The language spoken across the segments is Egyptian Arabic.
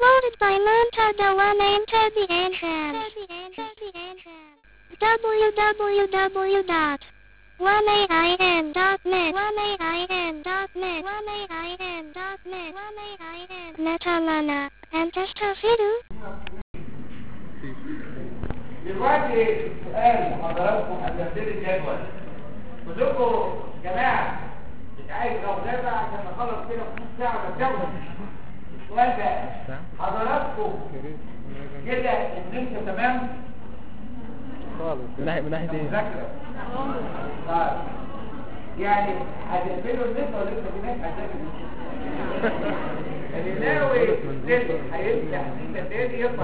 Uploaded by Montada One Enter the Entrance. www.1ain.net 1ain.net 1ain.net 1ain.net Netalana. And Testafidu. دلوقتي سؤال حضراتكم هتبدل الجدول قلت لكم يا جماعه مش عايز لو غابة عشان نخلص كده في نص ساعه بتجوز السؤال ده حضراتكم كده النمسا تمام خالص من ناحية من ناحية ايه؟ مذاكره طيب يعني هتقبلوا النسبه ولا لسه في ناس هتقبل اللي ناوي ينزل هيفتح نسبه تاني يطلع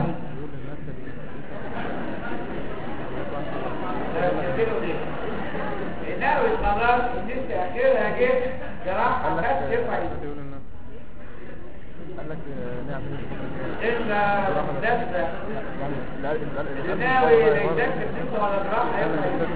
ناوي خلاص النسبه اخرها جه جراحه قال لك بس يطلع بيقول لنا قال لك آه، نعمل الا مدافع يعني لا اللي ناوي لا يذاكر نسبه ولا جراحه يطلع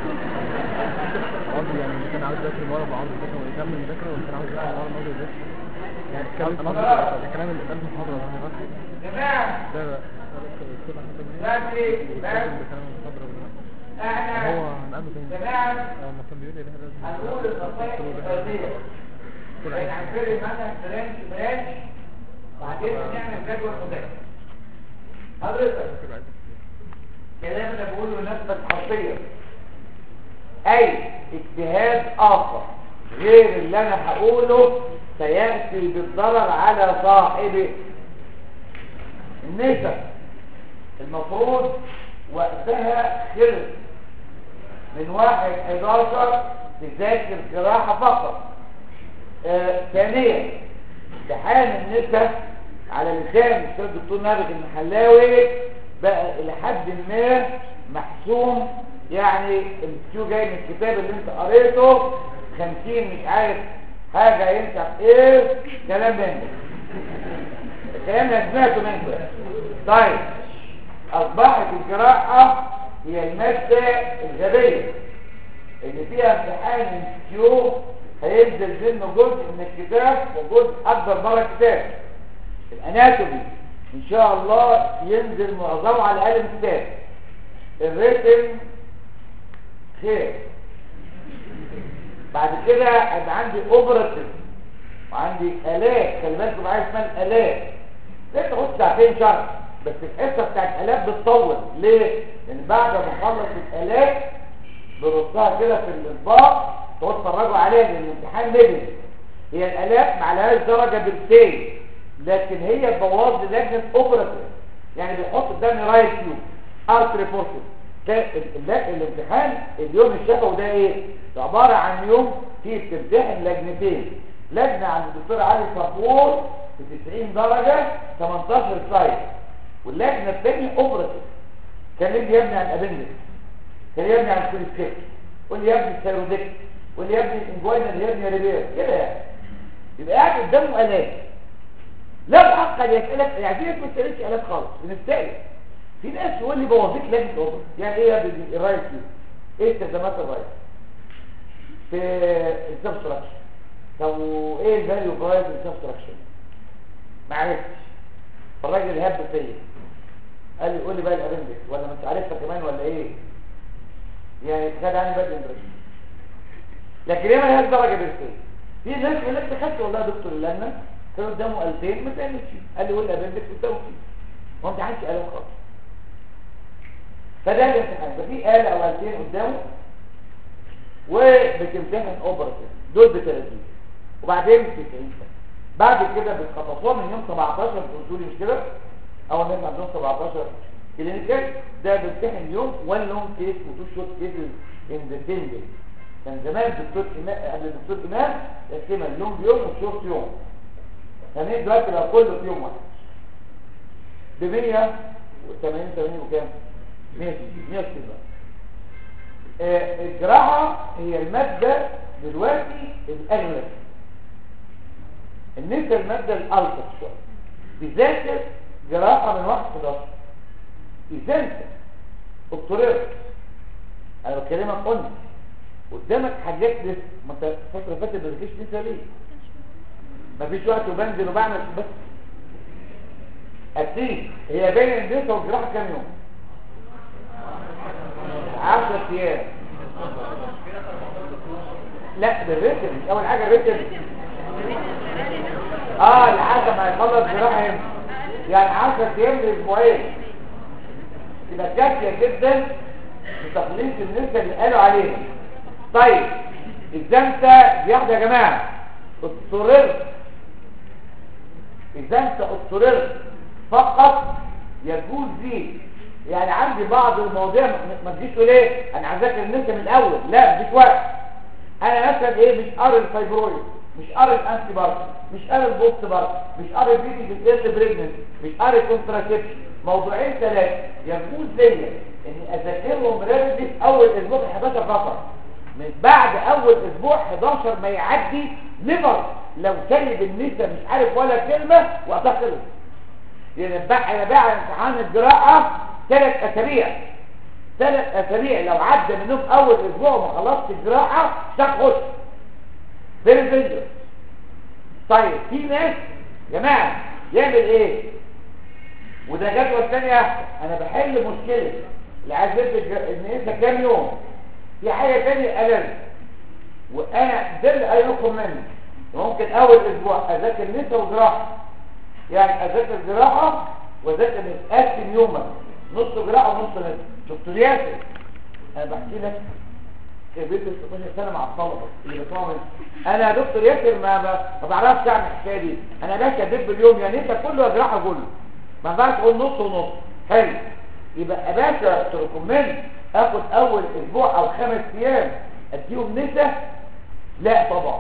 قصدي يعني اللي كان عاوز يذاكر مرة وعاوز يذاكر ويكمل مذاكرة واللي كان عاوز يذاكر مرة برضه يذاكر يعني الكلام انا قصدي الكلام اللي قال في المحاضرة ده انا قصدي جماعه ده ده الدكتور احمد بن دلوقتي بيتكلم بس بكلام المحاضرة ده احنا هو هنقابله تاني جماعه لما كان بيقول لي ده لازم هنقول النصائح الفرديه يعني هنفرق مثلا برانش برانش وبعدين نعمل جدول مذاكره حضرتك كلام انا بقوله لنفسك حرفيا اي اجتهاد اخر غير اللي انا هقوله سياتي بالضرر على صاحبه النسب المفروض وقتها خلص من واحد 11 تذاكر جراحة فقط آه، ثانيا امتحان النسب على لسان الاستاذ الدكتور نابغ المحلاوي بقى الى حد ما محسوم يعني الكيو جاي من الكتاب اللي انت قريته 50 مش عارف حاجة ينفع ايه كلام من ده الكلام اللي سمعته منكم طيب اصبحت الجراحة هي المادة الغبية اللي فيها امتحان كيو هينزل منه جزء من الكتاب وجزء اكبر بره الكتاب الاناتومي ان شاء الله ينزل معظمه على الاقل من الكتاب الريتم خير بعد كده هيبقى عندي اوبراتيف وعندي الات خلي بالكم عايز اسمها الات ليه تاخد ساعتين شرح بس الحصه بتاعت الالات بتطول ليه؟ لان بعد ما اخلص الالات برصها كده في الاطباق تقعدوا تتفرجوا عليها لان الامتحان نزل هي الالات ما عليهاش درجه بالسيل لكن هي تبوظ لي لجنه اوبراتيف يعني بيحط قدامي رايت كيو ارت ريبورتد ده ال- ال- الامتحان اليوم الشفوي ده ايه؟ ده عباره عن يوم فيه بتمتحن لجنتين لجنه عند الدكتور علي صفور ب 90 درجه 18 سلايد واللجنه الثانيه اوبراتيف كان يجي يبني عن الابندكس كان يبني عن الكوليستيك واللي يبني الثيرودكس واللي يبني الانجوينا اللي يبني ريبير كده يعني يبقى قاعد قدامه الات لا معقد يسالك يعني في ناس ما بتسالش الات خالص بنستقل في ناس يقول لي بوظيك لجنه الاوبر يعني ايه يا ابني الرايت كيو ايه استخدامات الرايت في السبستراكشن طب وايه الفاليو اوف رايت السبستراكشن ما عرفتش فالراجل هب فيا قال لي قول لي بقى الابندكس ولا ما انت عارفها كمان ولا ايه يعني خد عني بقى الامبريشن لكن هي مالهاش درجه بالسيل في ناس يقول لك خدت والله يا دكتور لنا كان قدامه 2000 ما تعملش قال لي قول لي ابندكس والتوفيق هو انت عندك آلة خالص فده الامتحان ففي آلة او آلتين قدامه وبتمتحن اوبراتيف دول ب 30 وبعدين ب 90 سنة بعد كده بتخلصوها من يوم 17 بتقولوا لي مش كده اول ما يبقى عندهم 17 كلينيكال ده بيمتحن يوم وان لونج كيس وتو شورت كيسز ان ذا سيم داي كان زمان الدكتور امام قبل الدكتور امام يقسمها اللونج يوم والشورت يوم يعني دلوقتي بقى كله في يوم واحد ب 180 80 وكام 100 100 آه الجراحة هي المادة دلوقتي الأغلب النسبة المادة الألطف شوية بذاكر جراحة من واحد 11 إذا أنت اضطررت أنا بكلمك قلت قدامك حاجات لسه ما انت الفترة اللي فاتت ما ذاكرتش لسه ليه؟ مفيش وقت وبنزل وبعمل بس اكيد هي بين النساء والجراحه كام يوم 10 ايام لا ده الريتم مش اول حاجه الريتم اه لحد ما يخلص جراحه امتى؟ يعني 10 ايام لاسبوعين تبقى كافيه جدا لتخليص النساء اللي قالوا عليها طيب اذا انت بياخد يا جماعه اضطررت اذا انت اضطررت فقط يجوز لي يعني عندي بعض المواضيع ما- ما تجيش تقول ايه انا عايز اذاكر النساء من الاول لا مفيش وقت انا مثلا ايه مش قاري الفايبرويد مش قاري الانتي بارت مش قاري البوكس بارت مش قاري بيتي في الايرلي بريجننت مش قاري كونتراسيبشن موضوعين ثلاثه يجوز ليا اني اذاكرهم ريدلي في اول اسبوع 11 فقط من بعد اول اسبوع 11 ما يعدي نيفر لو سايب النساء مش عارف ولا كلمه وقتها خلص يعني بقى انا بقى امتحان الجراحه ثلاث اسابيع ثلاث اسابيع لو عدى منهم اول اسبوع وما خلصت الجراحه تخش فيري دينجرس طيب في ناس يا جماعه يعمل ايه وده جدول ثانيه انا بحل مشكله اللي عايز يدرك النساء كام يوم في حاجه ثانيه الرجي وانا ده اللي قايلكم منه ممكن اول اسبوع اذاكر نساء وجراحه يعني اذاكر جراحه واذاكر نقسم يومك نص جراحه ونص نساء دكتور ياسر انا بحكي لك كبرت 16 سنه مع الطلبه اللي بتوع من انا يا دكتور ياسر ما ما, ما بعرفش اعمل الحكايه دي انا باشا ادب اليوم يعني انت كله يا جراحه كله ما ينفعش تقول نص ونص حلو يبقى يا باشا تركمني اخد اول اسبوع او خمس ايام اديهم نساء لا طبعا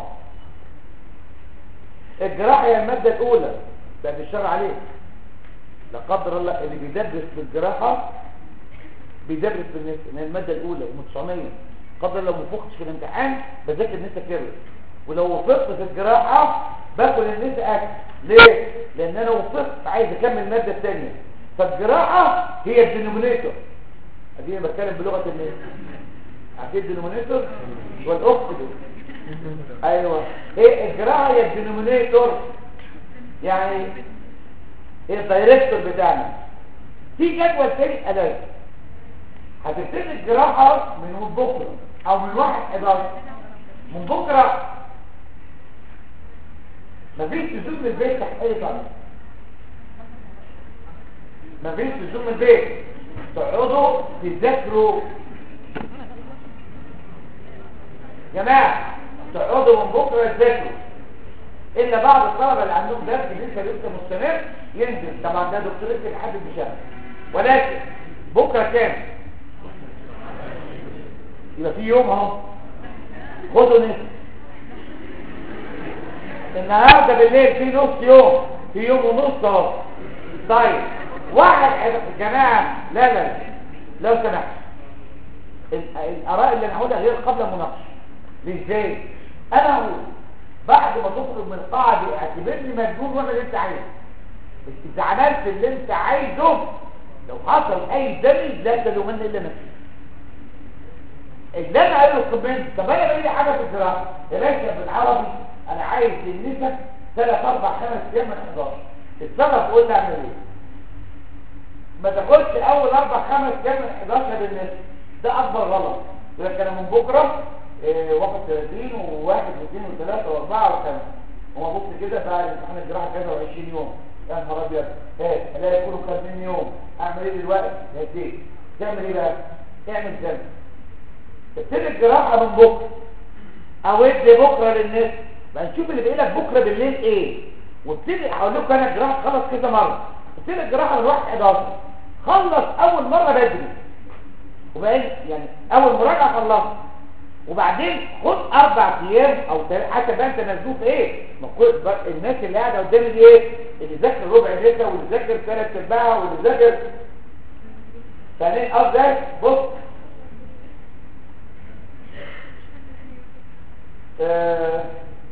الجراحه هي الماده الاولى ده بالشرع عليه لا قدر الله اللي بيدرس في الجراحه بيدرس في النساء من الماده الاولى ومتصاميه قدر لو ما فقتش في الامتحان بذاكر النساء كيرل ولو وفقت في الجراحه باكل النساء اكل ليه لان انا وفقت عايز اكمل الماده الثانيه فالجراحه هي الدينومينيتور اديني بتكلم بلغه الناس عارفين الدينومينيتور والاوكسيدو ايوه ايه الجراحه هي الدينومينيتور يعني ايه الدايركتور بتاعنا في جدول تاني اداء هتبتدي الجراحه من بكره او من واحد 11 من بكره مفيش لزوم من البيت تحت اي طريقه مفيش لزوم من البيت تقعدوا تذاكروا جماعه تقعدوا من بكره تذاكروا الا بعض الطلبه اللي عندهم درس لسه لسه مستمر ينزل طبعا ده دكتوريت لحد بشهر ولكن بكره كام يبقى في يوم اهو خدوا نصف النهارده بالليل في نص يوم في يوم ونص اهو طيب واحد يا جماعه لا لا لو سمحت ال- الاراء اللي انا هقولها غير قبل المناقشه ليه ازاي انا هقول بعد ما تخرج من القاعه دي اعتبرني مجنون واعمل اللي انت عايزه بس اذا عملت اللي انت عايزه لو حصل اي دمج لا تلومن الا نفسك اللي انا قايله الكومنت طب انا بقول لي حاجه في الجراحه يا باشا بالعربي انا عايز للنساء ثلاث اربع خمس ايام من 11 اتصرف قول لي اعمل ايه ما تاخدش اول اربع خمس ايام من 11 للنساء ده اكبر غلط يقول لك انا من بكره إيه 31 و1 و2 و3 و4 و5 هو بص كده بقى امتحان الجراحه كذا و20 يوم يا نهار ابيض هات الاقي كله 50 يوم اعمل ايه دلوقتي هديك تعمل ايه بقى اعمل ذنب ابتدي الجراحه من بكره او ادي بكره للناس بقى نشوف اللي باقي لك بكره بالليل ايه وابتدي هقول لكم انا الجراحه خلص كذا مره ابتدي الجراحه من 1 11 خلص اول مره بدري وبقى يعني اول مراجعه خلصت وبعدين خد اربع ايام او تل- حسب بقى انت مزنوق في ايه ما كل بقى الناس اللي قاعده قدامي دي ايه اللي ذاكر ربع ليله واللي ذاكر ثلاث ارباعها واللي ذاكر ثاني قصدي بص آه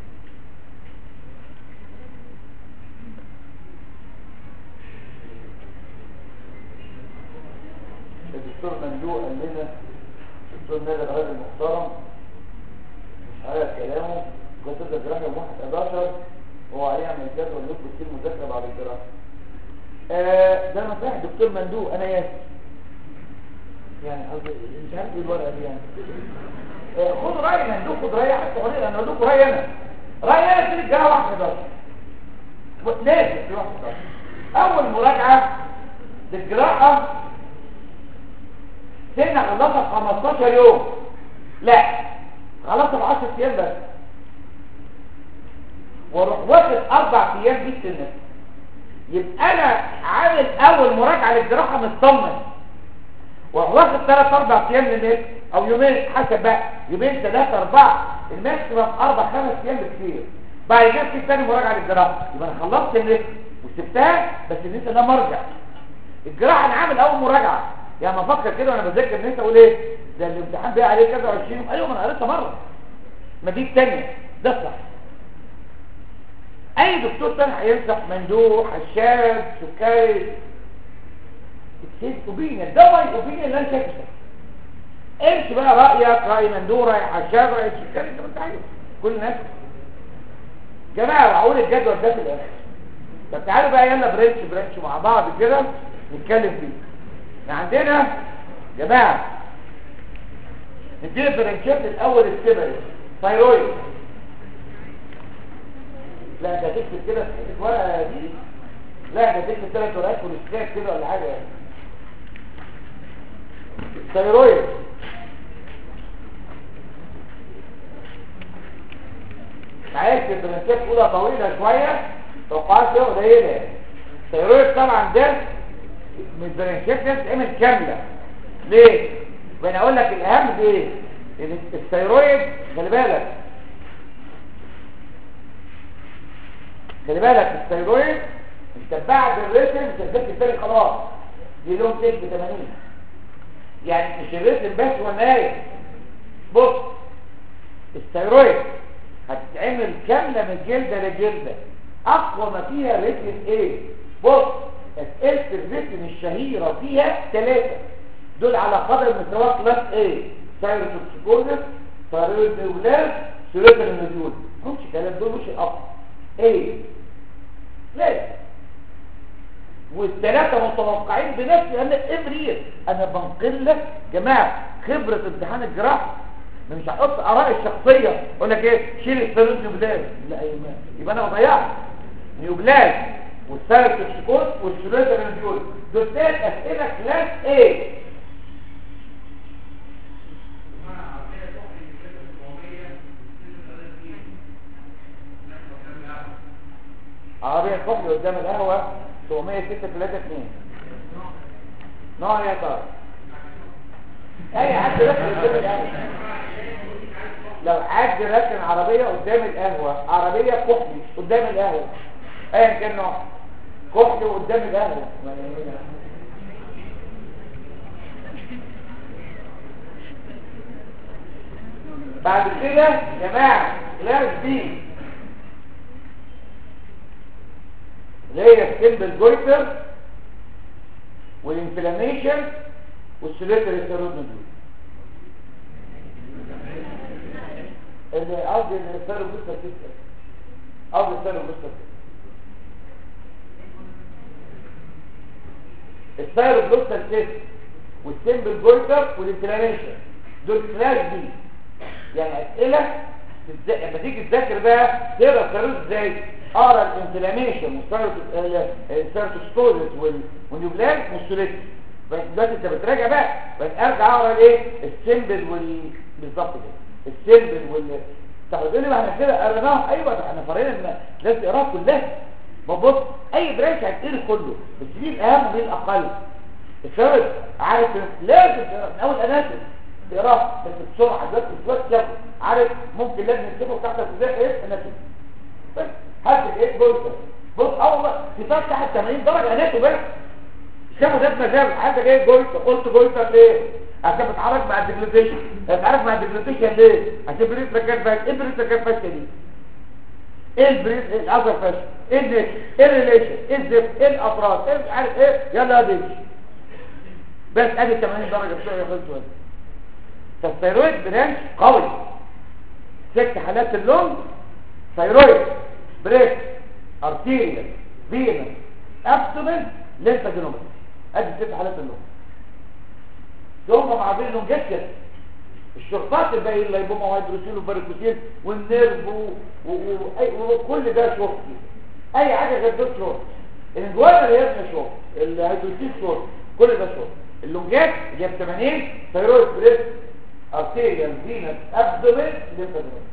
الدكتور ممدوح قال لنا الدكتور نادر الراجل المحترم مش عارف كلامه كنت تبدا جراحه يوم 1 11 هو هيعمل جدول يطلب فيه المذاكره بعد الجراحه آه ده انا صحيح دكتور مندوب انا ياسر يعني قصدي مش عارف ايه الورقه دي يعني آه خد راي مندوب خد راي حتى قليل انا بدوك راي انا راي انا في الجامعه 11 لازم في 11 اول مراجعه للجراحه سنة خلصها في 15 يوم لا خلصها في 10 ايام بس واروح واخد اربع ايام دي السنة يبقى انا عامل اول مراجعة للجراحة مطمن واروح واخد 3 4 ايام للنت او يومين حسب بقى يومين ثلاثة اربعة الماكسيمم اربع خمس ايام بكتير بعد كده في تاني مراجعة للجراحة يبقى انا خلصت النت وسبتها بس النت ده مرجع الجراحة انا عامل اول مراجعة يعني ما افكر كده وانا بذاكر النت اقول ايه ده الامتحان بقى عليه كذا 20 ايوه ما انا قريتها مره ما دي الثانيه ده الصح اي دكتور تاني هينصح مندوح حشاد سكري اتسيب اوبينيون ده ماي اوبينيون اللي انا شايفه امشي بقى رايك راي مندوح راي حشاد راي سكري انت ما انت عايز كل الناس جماعه هقول الجدول ده في الاخر طب تعالوا بقى يلا برنش برنش مع بعض كده نتكلم فيه عندنا جماعة ندير البرنشات الاول السبري ثايرويد لا ده تكتب كده في الورقة دي لا ده تكتب ثلاث ورقات ونسكات كده ولا حاجة يعني الثايرويد عايز البرنشات اولى طويلة شوية توقعات فيها قليلة الثايرويد طبعا ده من البرنشات لازم تعمل كاملة ليه؟ وانا اقول لك الاهم دي ايه؟ ان الثيرويد خلي بالك خلي بالك الثيرويد انت بعد الريتم سجلت التاني خلاص دي لهم تيك ب 80 يعني مش الريتم بس والنهاية بص الثيرويد هتتعمل كاملة من جلدة لجلدة اقوى ما فيها ريتم ايه بص اسئله الريتم الشهيره فيها ثلاثه دول على قدر مستوى كلاس A سايروتوكسيكوزس فاريودولاس سيروتر النزول مش كلام دول مش الأقوى A لازم والثلاثه متوقعين بنفس لان افرير انا بنقل لك جماعه خبره امتحان الجراحه مش هحط ارائي الشخصيه اقول لك ايه شيل السيروت نيوبلاز لا يبقى انا ضيعت نيوبلاز والسايروتوكسيكوز والسيروتر النزول دول ثلاث اسئله كلاس A عربية الكحل قدام القهوة 70632 نوع يا ترى اي حد ركن قدام القهوة لو حد ركن عربية قدام القهوة عربية كحلي قدام القهوة ايا كان نوع كحلي قدام القهوة بعد كده يا جماعة كلاس بي اللي هي السيمبل جويتر والانفلاميشن والسيليتري ثيرويد نودول اللي قصدي ان الثيرويد بوستر سيستم قصدي الثيرويد بوستر سيستم الثيرويد بوستر سيستم والسيمبل جويتر والانفلاميشن دول كلاس بي يعني اسئله لما تيجي تذاكر بقى تقرا الثيرويد ازاي اقرا الانفلاميشن والسيرتوسكوزس والنيوبلاز والسوليتس دلوقتي انت بتراجع بقى بس ارجع اقرا الايه السيمبل وال بالظبط كده السيمبل وال تقول لي ما احنا كده قريناها ايوه ده احنا قرينا ان لازم تقراها كلها ما بص اي برانش هتقري كله بس دي الاهم دي الاقل الثيرد عارف لازم تقرا من اول اناتومي تقراها بس بسرعه دلوقتي دلوقتي عارف ممكن لازم تكتبه تحت ازاي ايه اناتومي بس هات ايه جولتر بص اول في فتح تحت 80 درجه اناتو بس شافوا ده بمزاج حد جاي جولتر قلت جولتر ليه عشان بتعرف مع الديجلوتيشن بتعرف مع الديجلوتيشن ليه عشان بريد ركات بس ايه بريد ركات بس دي ايه البريد ايه الاذر فاش ايه النت ايه الريليشن ايه الزفت ايه الافراد ايه مش عارف ايه يلا يا ديش بس ادي 80 درجه بتوع يخلصوا فالثيرويد برانش قوي ست حالات اللون ثيرويد بريك ارتيريال فينس ابتومن لسه جنوبي ادي ست حالات اللون ثم معبين اللونجات كده الشرطات الباقي اللايبوما وهيدروسيل وباريكوسيل والنيرف و- و- و- أي- وكل ده شورت اي حاجه غير دول شورت الانجوانا اللي هي شورت الهيدروسيل شورت كل ده شورت اللونجات جاب 80 ثيرويد بريست ارتيريال فينس ابدومين ليمفادومين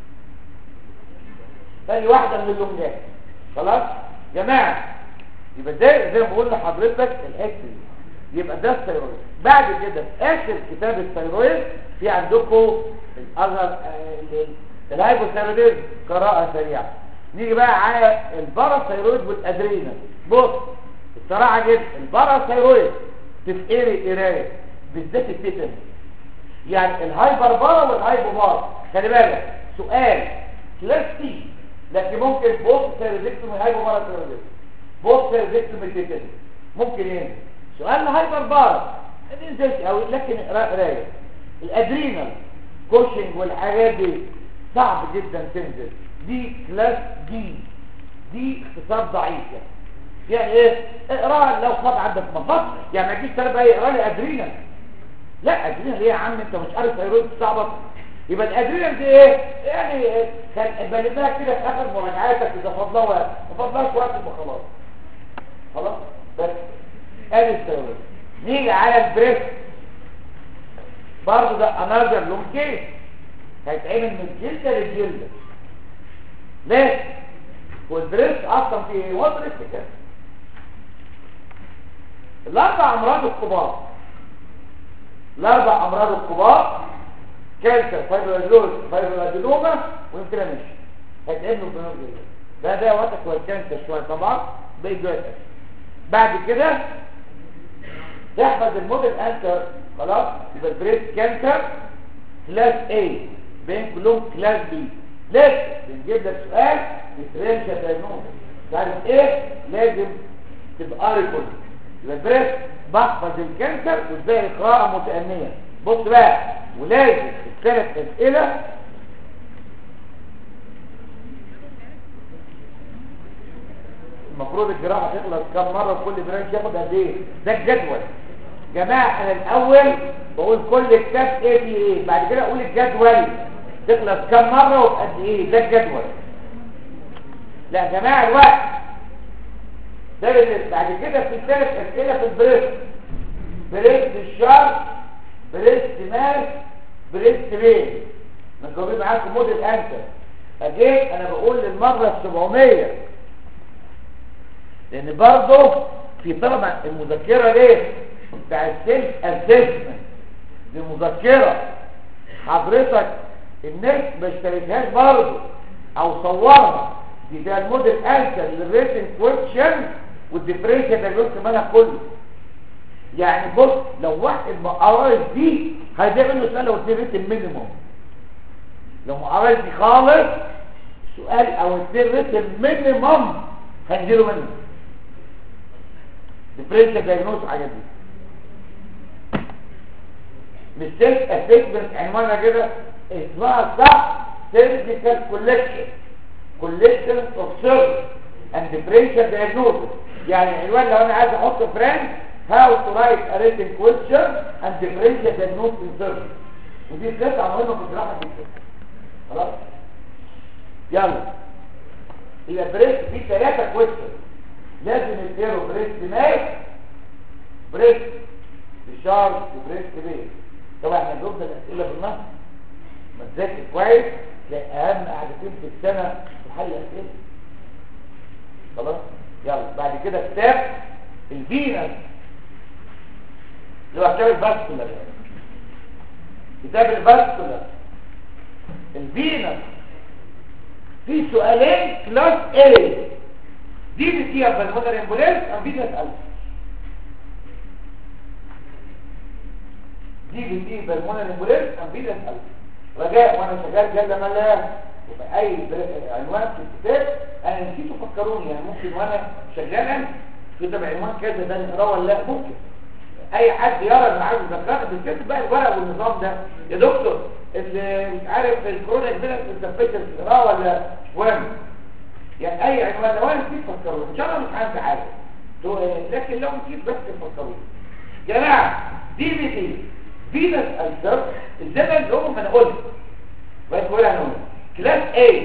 ثاني واحده من اللونجات خلاص جماعه يبقى ده زي ما بقول لحضرتك الحته دي يبقى ده الثيرويد بعد كده في اخر كتاب الثيرويد في عندكم الاظهر الهايبوثيرويدزم قراءه سريعه نيجي بقى على الباراثيرويد والادرينال بص الصراحه جدا الباراثيرويد تفقري قرايه بالذات التيتن يعني الهايبر بارا والهايبو بارا خلي بالك سؤال كلاس سي لكن ممكن بوست سيرفيكتوم هايبو بارا سيرفيكتوم بوست سيرفيكتوم التيتن ممكن هنا سؤال الهايبر بارا ما تنزلش قوي لكن اقرا قرايه الادرينال كوشنج والحاجات دي صعب جدا تنزل دي كلاس دي دي اختصار ضعيف يعني يعني ايه اقرا لو خد عندك مفصل يعني ما تجيش تلاقي بقى يقرا لي ادرينال لا ادرينال ايه يا عم انت مش عارف ثيرويد صعبه يبقى الادرينال دي ايه يعني إيه؟ كان بلدها كده في اخر مراجعاتك اذا فضلها وقت ما فضلهاش وقت يبقى خلاص خلاص بس ادي الثيرويد نيجي على البريست برضه ده انذر لون كيس هيتعمل من جلده لجلده ليه والبريست اصلا فيه ايه هو بريست كده الاربع امراض الكبار الاربع امراض الكبار كانسر فايبرولوز فايبرولادينوما وانفلاميشن هيتعملوا في نفس الوقت ده ده وقتك والكانسر شويه طبعا بيجي جوه بعد كده تحفظ الموديل انسر خلاص يبقى البريست كانسر كلاس A بين كلهم كلاس B لكن بنجيب لك سؤال ديفرنشال دايجنوز تعرف ايه لازم تبقى ريكول يبقى البريست بحفظ الكانسر وازاي قراءه متأنية بص بقى ولازم الثلاث اسئله المفروض الجراحه تخلص كم مره وكل برانش ياخد قد ايه ده الجدول جماعه انا الاول بقول كل كتاب ايه في ايه بعد كده اقول الجدول تخلص كم مره وبقد ايه ده الجدول لا يا جماعه الوقت ده اللي- بعد كده في ثلاث اسئله في البريست بريست الشر بريست ماس بريست بين مجاوبين معاكم موديل انسر اجيت انا بقول للمره السبعمية لان برضه في طلبة المذكرة ليه بتاع السيلف اسسمنت دي مذكرة حضرتك الناس ما اشتريتهاش برضه او صورها دي ده الموديل انسر للريتن كويشن والديفرنشال دايجنوز مالها كله يعني بص لو واحد ما قراش دي هيضيع منه سؤال لو اتنين ريتن مينيموم لو ما قراش دي خالص سؤال او اتنين ريتن مينيموم هنجيله منه ديفرنشال دايجنوز حاجات دي مش سيلف اسسمنت عنوانها كده اسمها صح سيرجيكال كولكشن كولكشن اوف سيرفيس اند ديفرنشال دايجنوستس يعني عنوان لو انا عايز احط فريند هاو تو رايت ا ريتن كويشن اند ديفرنشال دايجنوستس سيرفيس ودي قطعه مهمه في الجراحه جدا خلاص يلا يبقى بريست في ثلاثه كويشن لازم يصيروا بريست ماس بريست بشارج وبريست بيت طبعا احنا جبنا الاسئله بالنص ما تذاكر كويس تلاقي اهم قعدتين في السنه في حل اسئله خلاص يلا بعد كده كتاب الفينس اللي هو كتاب الباسكولار كتاب الباسكولار الفينس في سؤالين كلاس A دي بتيجي بالمودر امبولانس ام فينس الف دي بتيجي بالمونر امبولانس ام فينس الف رجاء وانا شغال جل ملاه يبقى اي بر- عنوان في الكتاب انا نسيت فكروني يعني ممكن وانا شغالا كتب عنوان كذا ده نقراه ولا لا ممكن اي حد يرى ان عايز يذكرها بالذات بقى الورق والنظام ده يا دكتور اللي مش عارف الكورونا كبيره التثبيت القراءه ولا مش مهم يعني اي عنوان لو انا نسيت فكروني ان شاء الله مش هنسى حاجه تو- لكن لو نسيت بس فكروا جماعه دي بي دي فينس السر الزمن اللي هم انا قلت بس بقول انا قلت كلاس A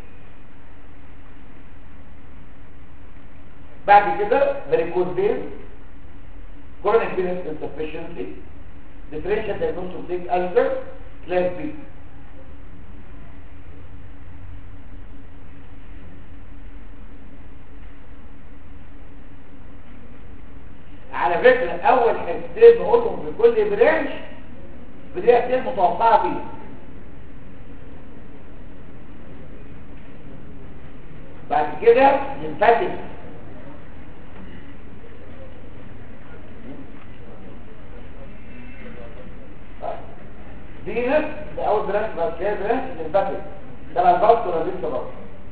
بعد كده varicose vein chronic venous insufficiency differential diagnosis of big ulcer class B على فكرة أول حاجتين بقولهم في كل برانش بدايتين متوقعة فيه بعد كده ينفتح فينس ده أول برانش بعد كده برانش ينفتح ده بقى البطل ولا لسه برضه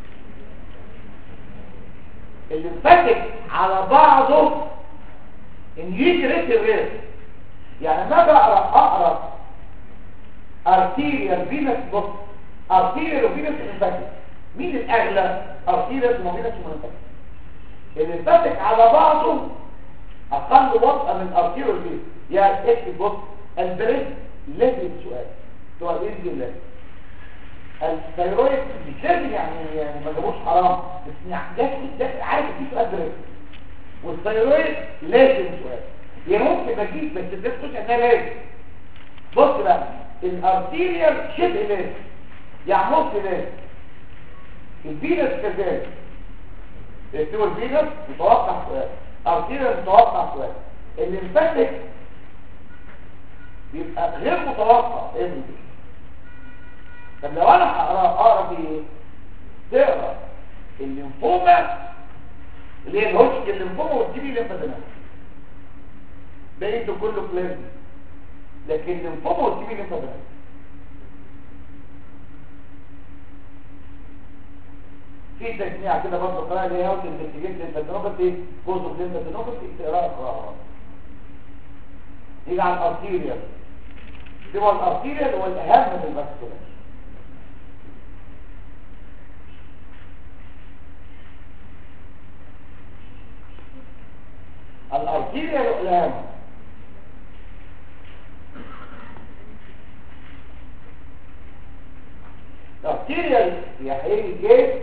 اللي انفتح على بعضه ان يجي ريت الريت يعني ما بقرا اقرا ارتيريال فينس بص ارتيريال وفينس انفتح مين الاغلى ارتيريال وفينس انفتح اللي انفتح على بعضه اقل وطأة من ارتيريال فينس يعني اكتب بص البريد لازم سؤال سؤال ايه بالله الثيرويد مش لازم يعني يعني ما جابوش حرام بس يعني ده ده عارف في سؤال بريد والثيرويد لازم سؤال يعني ممكن اجيب بس الناس تقول انها لازم بص بقى الارتيريال شبه لازم يعني نص لازم الفينس كذلك يكتبوا الفينس متوقع سؤال ارتيريال متوقع سؤال اللي انفتح بيبقى غير متوقع ايه من دي طب لو انا هقرا اقرا في ايه تقرا الليمفوما اللي هي الهوشك الليمفوما والتيبي ليمفادينات بقيته كله بلازما لكن الليمفوما والتيبي ليمفادينات في تجميع كده برضه قراءة اللي هي هاوس انفستيجيت للفادينوباثي كوز اوف ليمفادينوباثي تقراها قراءة يجي على الارتيريال دي هو الارتيريال هو الاهم من الفاسكولار الارتيريال الاهم الارتيريال يحيي جيد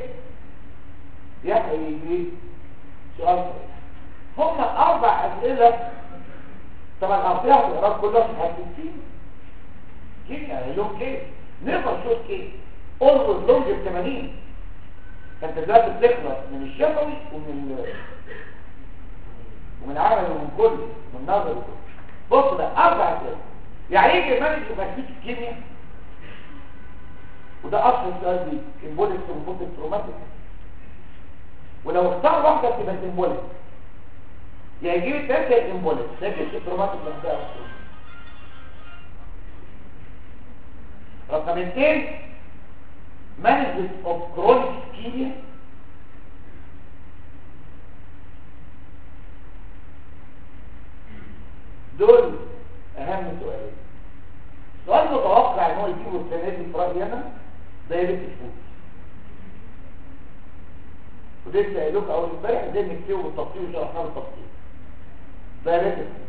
يحيي جيد سؤال صحيح هم اربع اسئله طبعا الارتيريال الاقراض كلها في الحاسسين كيف يعني لون كيف نقدر نشوف كيف اولوز لونج ب 80 فانت دلوقتي بتخلص من الشفوي ومن ال ومن عمل ومن كل من نظر وكل بص ده اربع اسئله يعني ايه برنامج مكتوب الكيمياء وده اصل السؤال دي امبوليك ومبوتيك تروماتيك ولو اختار واحده تبقى امبوليك يا يجيب الثلاثه امبوليك لكن التروماتيك لوحدها اصلا رقم اثنين مانجمنت اوف كرونيك كيمياء دول اهم سؤالين سؤال متوقع ان هو يجيبه السنه دي في رايي انا دايركت فود وده لسه قايل لكم اول امبارح ده نكتبه بالتفصيل وشرحناه بالتفصيل دايركت فود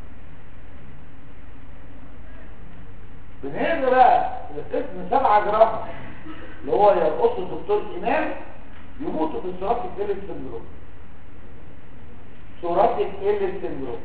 بنهز بقى القسم سبعة جراحة اللي هو يرقص الدكتور إمام يموتوا في سرعة الكيلة سندروم سرعة الكيلة سندروم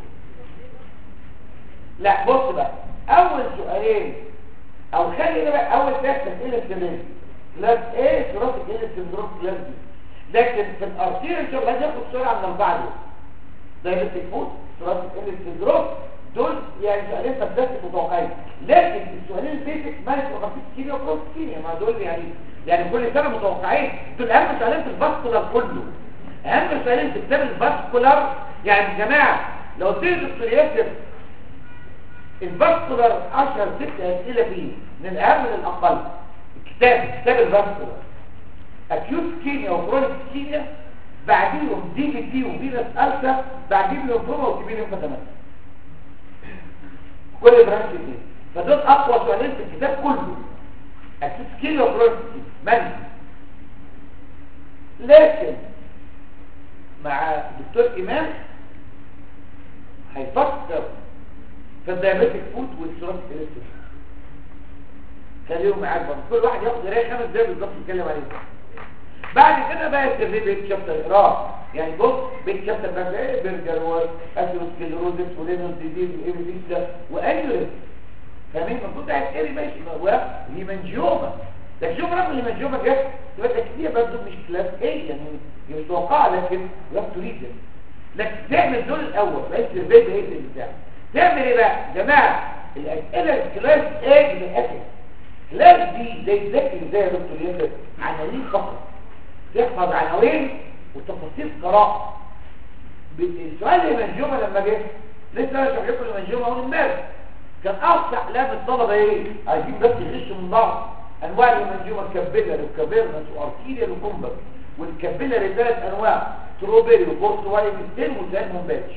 لا بص بقى اول سؤالين او خلي بقى اول ثلاث اسئله كمان كلاس ايه سراسك ايه السندروم كلاس بي لكن في الارتير ان شاء الله هناخد سرعه من الاربعه دول دايركت فوت سراسك ايه السندروم دول يعني سؤالين تبدأت متوقعين لكن السؤالين البيسك مالك وغفيت كيميا وبروست كيميا ما دول يعني يعني كل سنه متوقعين دول اهم سؤالين في الفاسكولار كله اهم سؤالين في كتاب الفاسكولار يعني يا جماعه لو قلت لي دكتور ياسر الفاسكولار 10 ست اسئله فيه من الاهم للاقل الكتاب كتاب الفاسكولار اكيوت كيميا وكرونيك كيميا بعديهم دي بي تي وفينس الفا بعديهم ليمفوما وكبير انفلامات كل برانش دي فدول اقوى سؤالين في الكتاب كله اكيوت كيميا وكرونيك كيميا لكن مع دكتور امام هيفكر في الدايابيتك فود والسيراميك الكتريك خليهم معاك برضه كل واحد ياخد قرايه خمس دقايق بالظبط يتكلم عليه بعد كده بقى التدريب بيت شابتر اقراه يعني بص بيت شابتر بقى ايه برجر واسيروسكليروزس ولينوس ديزيز وايبيديس وانيوريزم فاهمين المفروض هتقري ماشي وهيمنجيوما لكن شوف رغم الهيمنجيوما جت تبقى تكتير برضه مش كلاس ايه يعني مش متوقعه لكن لا تريد لكن تعمل دول الاول بس البيت هي اللي بتاعك تعمل ايه بقى يا جماعه الاسئله الكلاس ايه من الاخر كلاس دي زي ذاكر زي يا دكتور ياسر عناوين فقط تحفظ عناوين وتفاصيل قراءه السؤال المنجومه لما جه لسه انا شرح لكم المنجومه اول امبارح كان اقصى احلام الطلبه ايه عايزين بس يغشوا من بعض انواع المنجومه الكابيلاري وكابيرنس واركيديا وكومبر والكابيلاري ثلاث انواع تروبيري وبورت وايت ستين وزان مومباتش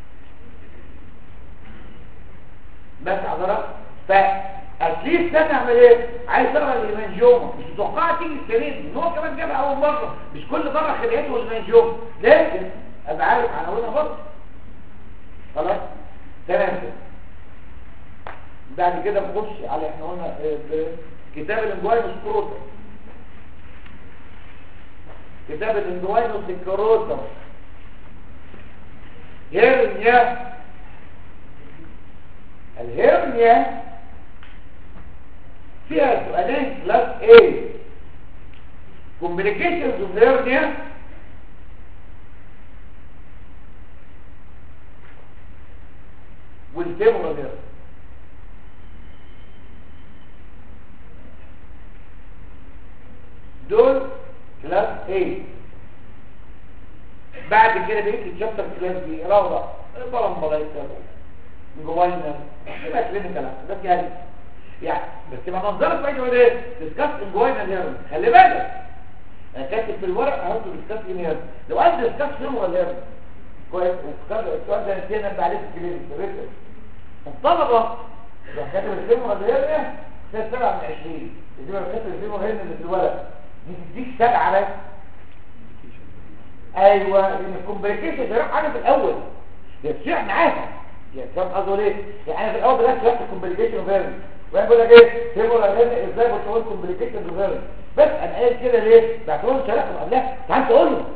بس حضرتك فاتليست انا اعمل ايه عايز اقرا المنجومه مش متوقع تيجي السنين ان هو كمان جابها اول مره مش كل مره خليته المنجومه لكن ابقى عارف عناوينها برضه خلاص تمام كده بعد كده نخش على احنا قلنا كتاب الانجواين والسكروتا كتاب الانجواين والسكروتا هيرنيا الهيرنيا فيها سؤالين كلاس A complications of hernia والفيمورال هيرنيا دول كلاس A بعد كده بقيت الشابتر كلاس B روضة بلان بلايكر جواينا يبقى كلينيكال بس يعني يعني بس يبقى منظرك بقى يقول ايه ديسكاس جواينا هيرن خلي بالك انا كاتب في الورق اهو ديسكاس هيرن لو قال ديسكاس فيمورال هيرن كويس السؤال ده نسينا نبقى عليه في الكلينيك الطلبه لو كاتب الفيمورال هيرن ده 7 من 20 دي ما كاتب الفيمورال هيرن اللي في الورق دي تديك سبعة بس ايوه لان الكومبليكيشن ده حاجه في الاول يتصيح معاها يعني كم قصده ليه يعني انا في الاول بدات شرحت الكومبليكيشن فيرن وانا بقول لك ايه سيبوا لنا ازاي بتقول كومبليكيشن فيرن بس انا قايل كده ليه بعتهم شرحهم قبلها تعال تقول له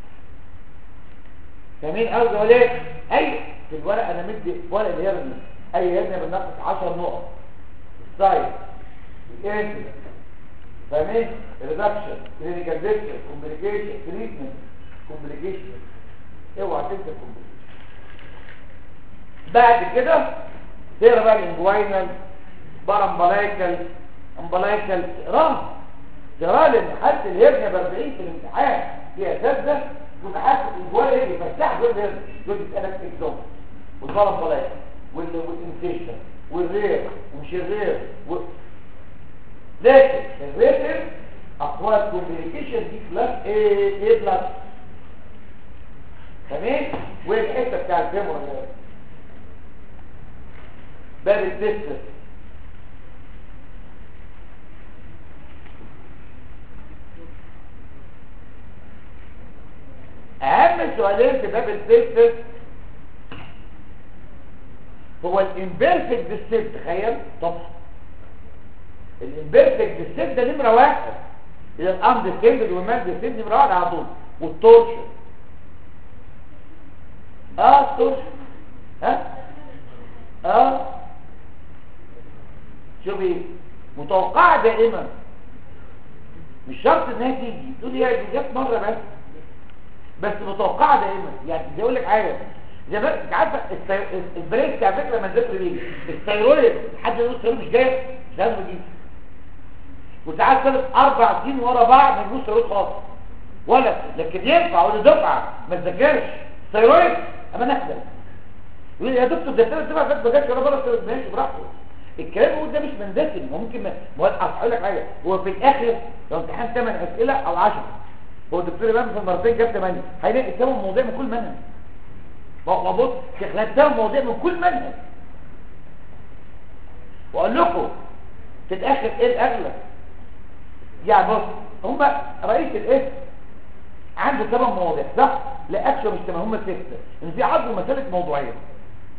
فاهمين قصدي اقول ايه اي في الورقه انا مدي ورقه الهرني اي هرني بنقص 10 نقط السايد الانسل فاهمين ريدكشن كلينيكال ديكشن كومبليكيشن تريتمنت كومبليكيشن اوعى تنسى الكومبليكيشن بعد كده تقرا بقى الانجوينال بارامبلايكال امبلايكال تقراه تقراه لان حاله الهرنيا ب 40 في الامتحان في اساس ده تبقى حاسس الانجوينال يفتح دول الهرنيا دول بيسالك اكزوم والبارامبلايكال والانسيشن والرير ومش الرير و... لكن الريتر اقوال كومبليكيشن دي كلاس ايه ايه بلس تمام والحته بتاع الفيمور باب الدستس اهم سؤالين في باب الدستس هو الامبيرفكت ديستيت تخيل طبعا الامبيرفكت ديستيت ده نمره واحد هي الامد ستيندد والماد ستيند نمره واحد على طول والتورشن اه التورشن ها اه شوفي متوقعة دائما مش شرط انها تيجي تقول لي هي دي جت مرة بس بس متوقعة دائما يعني زي اقول لك حاجة زي ما انت عارفه البريك على فكره ما نزلت ليه الثيرويد حد يقول الثيرويد مش جاي مش لازم يجي وساعات ثلاث اربع سنين ورا بعض ما يجوش ثيرويد خالص ولا لكن ينفع ولا دفعه ما تذاكرش ثيرويد اما نحزن يقول يا دكتور ده ثلاث دفعه فات ما جاش ولا بره ماشي براحته الكلام هو ده مش مندسم ممكن ما هو اقول لك حاجه هو في الاخر لو امتحان 8 اسئله او 10 هو الدكتور امام في المرتين جاب 8 هيلاقي 8 مواضيع من كل منهج وبص شغلات 8 مواضيع من كل منهج واقول لكم في الاخر ايه الاغلب يعني بص هم رئيس الاسم عنده 8 مواضيع صح لا اكشن مش 8 هم 6 ان في عرض مساله موضوعيه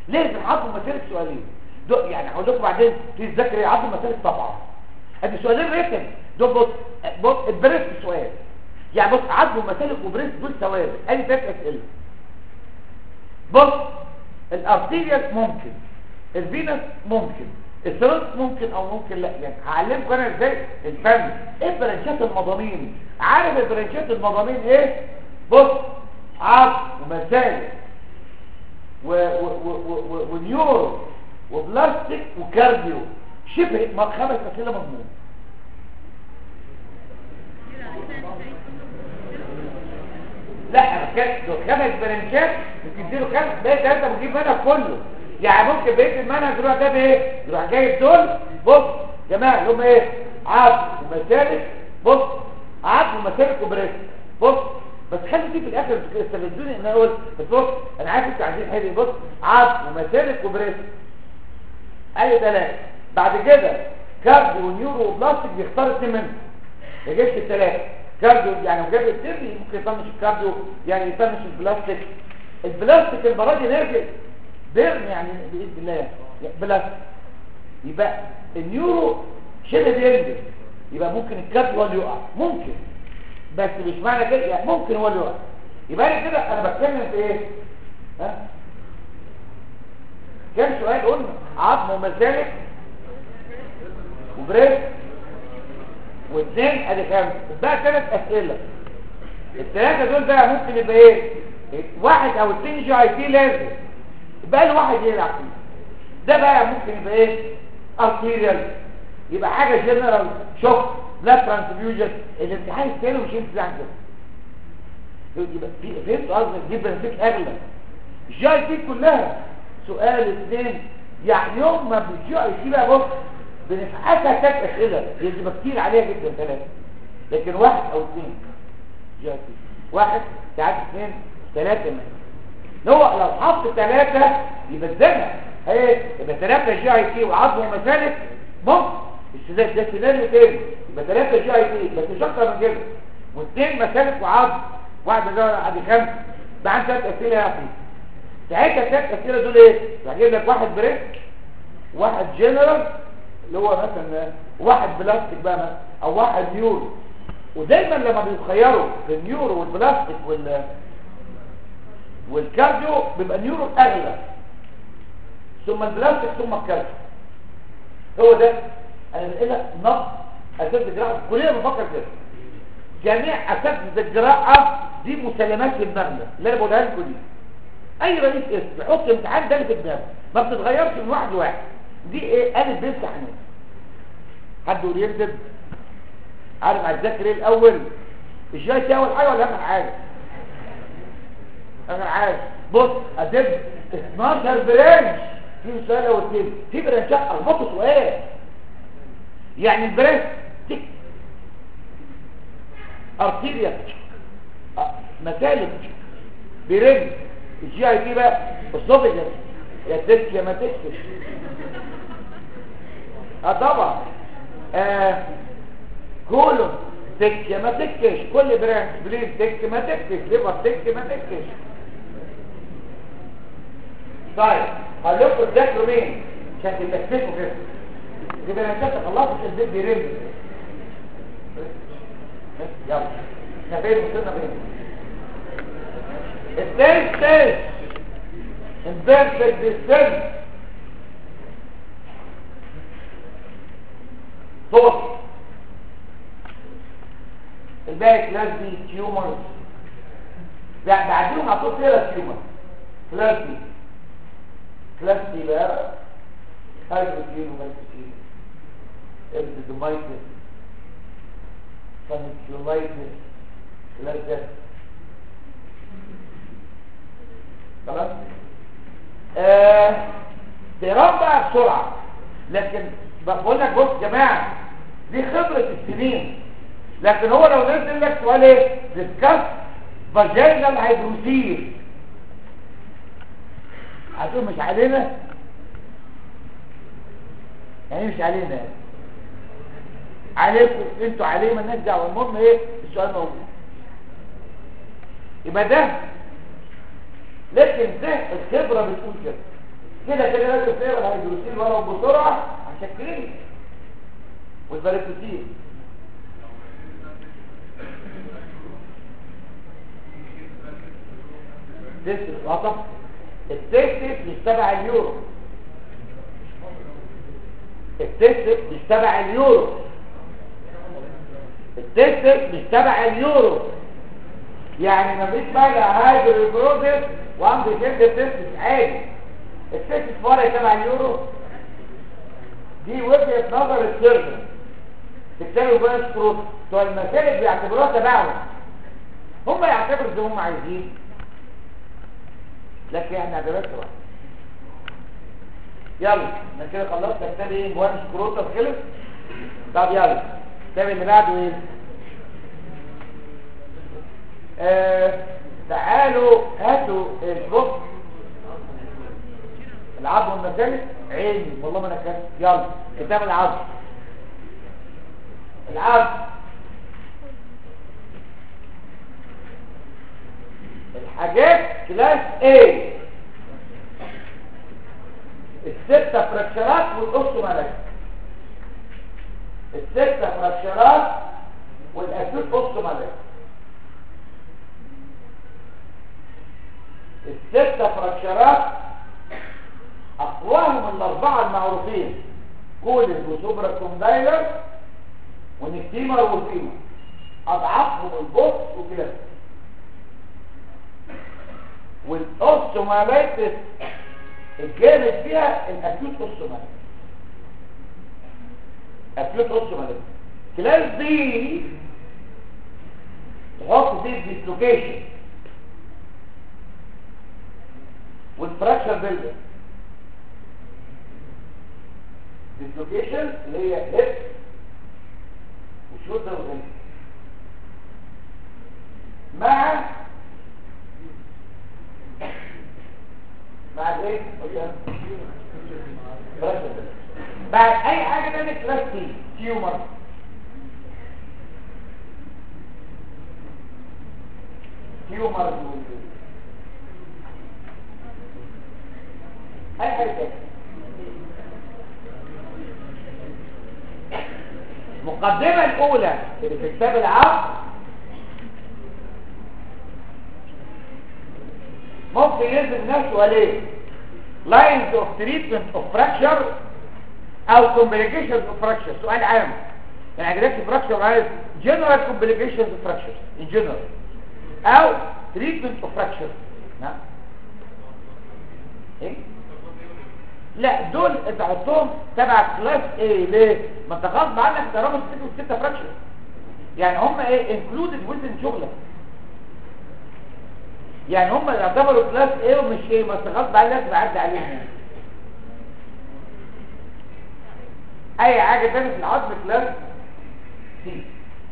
لازم عظم مسالك سؤالين دو يعني هقول لكم بعدين في تذاكر عظم مسالك طبعا ادي سؤالين ريتم دول بص بص البريست سؤال يعني بص عظم مسالك وبريست دول ثوابت ادي ثلاث اسئله بص الارتيريال ممكن الفينس ممكن الثروت ممكن او ممكن لا يعني هعلمكم انا ازاي الفن ايه برانشات المضامين عارف البرانشات المضامين ايه بص عظم ومسالك و و و و و ونيورو وبلاستيك وكارديو شبه ما خمس اسئله مضمون لا انا كده دول خمس برانشات بتديله خمس ده ده انت بتجيب منهج كله يعني ممكن بقيه المنهج يروح ده بايه يروح جايب دول بص يا جماعه اللي هم ايه عظم ومسالك بص عظم ومسالك وبريست بص بس خلي دي في الاخر استفدوني ان انا اقول بس بص انا عارف انتوا عايزين حلو بص عظم ومسالك وبريست اي ثلاثه بعد كده كارديو ونيورو وبلاستيك بيختار اثنين منهم ما جبتش الثلاثه كارديو يعني وجاب التري ممكن يطنش الكارديو يعني يطنش البلاستيك البلاستيك المره دي نرجع بيرن يعني باذن الله يعني بلاستيك يبقى النيورو شبه بينزل يبقى ممكن الكارديو هو اللي يقع ممكن بس مش معنى كده يعني ممكن هو اللي يقع يبقى أنا كده انا بتكلم في ايه ها كام سؤال قلنا عظم ومسالك وبريك واثنين ادي خمسه بقى ثلاث اسئله الثلاثه دول بقى ممكن يبقى ايه واحد او اثنين جي اي تي لازم يبقى له واحد يلعب فيه ده بقى ممكن يبقى ايه ارتيريال يبقى حاجه جنرال شوك لا ترانسفيوجن الامتحان الثاني مش يمشي عن كده يبقى في فهمت قصدي تجيب بنفيك اغلى الجي اي تي كلها سؤال اثنين يعني يوم ما بالجي اي تي بقى بص بنفحصها ثلاث اسئله يبقى كتير عليها جدا ثلاثه لكن واحد او اثنين جي اي تي واحد ساعات اثنين ثلاثه هو لو حط ثلاثه يبقى الزمن ايه يبقى ثلاثه جي اي تي وعظم ومسالك ممكن السيناريو ده سيناريو تاني يبقى ثلاثه جي اي تي بس مش اكتر من كده واثنين مسالك وعظم واحد ده ادي خمسه ده عندي ثلاث اسئله يا اخي ساعتها الثلاث اسئله دول ايه هجيب لك واحد بريك واحد جنرال اللي هو مثلا واحد بلاستيك بقى مثلا او واحد نيورو ودايما لما بيتخيروا في النيورو والبلاستيك وال والكارديو بيبقى النيورو اغلى ثم البلاستيك ثم الكارديو هو ده انا بقول لك نص اساتذه الجراحه كلنا بنفكر كده جميع اساتذه الجراحه دي مسلمات في دماغنا اللي انا بقولها لكم دي اي رئيس اسم يحط امتحان ده في دماغه ما بتتغيرش من واحد لواحد دي ايه الف ب امتحانات حد يقول يكذب عارف هتذاكر ايه الاول الجاي دي اول حاجه ولا اخر حاجه اخر حاجه بص ادب 12 برانش في سؤال او اثنين في برانشات اربطوا سؤال يعني البرانش تك ارتيريا مسالك برنج الجي اي تي بقى الصوفيجس يا تك يا ما تكش اه طبعا آه كولون تك يا ما تكش كل برانش بلين تك ما تكش ليفر تك ما تكش طيب خليكم تذاكروا مين عشان تتكتفوا كده دي برانشات خلصوا عشان البيت بيرن يلا احنا فين وصلنا فين الثالث ثالث imperfect distance صوت الباقي كلاس بي تيومرز بعديهم هتقول ثلاث تيومر كلاس بي كلاس بي بقى هايدروكيلو مايكروكيلو ابدومايتس فانكيولايتس كلاس ده خلاص آه تقرأ بقى بسرعة لكن بقول لك بص يا جماعة دي خبرة السنين لكن هو لو نزل لك سؤال ايه ديسكاس فاجينال هيدروسيل هتقول مش علينا يعني مش علينا عليكم انتوا عليه ما نرجع والمهم ايه السؤال موجود يبقى ده لكن ده الخبرة بتقول كده كده كده لازم تقرا الهيدروسيل ولو بسرعه عشان كلينيك والباريتوسيل تست الخطأ التست مش تبع اليورو التست مش تبع اليورو التست مش تبع اليورو يعني مفيش بقى هايدرو بروسيس وعندي شد التست عادي التست فرع تبع اليورو دي وجهة نظر السيرجن تكتبوا بقى شروط بتوع المسالك بيعتبروها تبعهم هم يعتبروا زي ما هم عايزين لكن يعني عجبات واحد يلا انا كده خلصت كتاب ايه جوان سكروتر خلص طب يلا الكتاب اللي بعده ايه آه تعالوا هاتوا البص العظم والمسالك عيني والله ما انا كاتب يلا كتاب العظم العظم الحاجات كلاس A الستة فراكشرات والقص ملك الستة فراكشرات والأسود قص ملك الستة فراكشرات أقواهم الأربعة المعروفين كولن وسوبرا كوندايلر ونكتيمر والفيمر أضعافهم البص وكلاس والاوستومالايتس الجامد فيها الاكيوت اوستومالايتس اكيوت اوستومالايتس كلاس بي تحط فيه الديسلوكيشن والفراكشر بيلدر ديسلوكيشن اللي هي هيب وشولدر وهيب مع بعد ايه بعد اي حاجه تانية كلاس تي تيومر تيومر اي حاجه تانية المقدمه الاولى اللي في كتاب العقل ممكن ينزل نفسه عليه lines of treatment of fracture او complications of fracture سؤال عام يعني عجلات fracture عايز general complications of fracture in general او treatment of fracture نعم ايه لا دول تحطهم تبع كلاس ايه ليه ما انت غصب عنك ده رابط ست وستة فراكشر يعني هم ايه included within شغلك يعني هم يعتبروا كلاس ايه ومش ايه بس غصب عنك بعدي عليهم يعني. اي حاجه تانية في العظم كلاس سي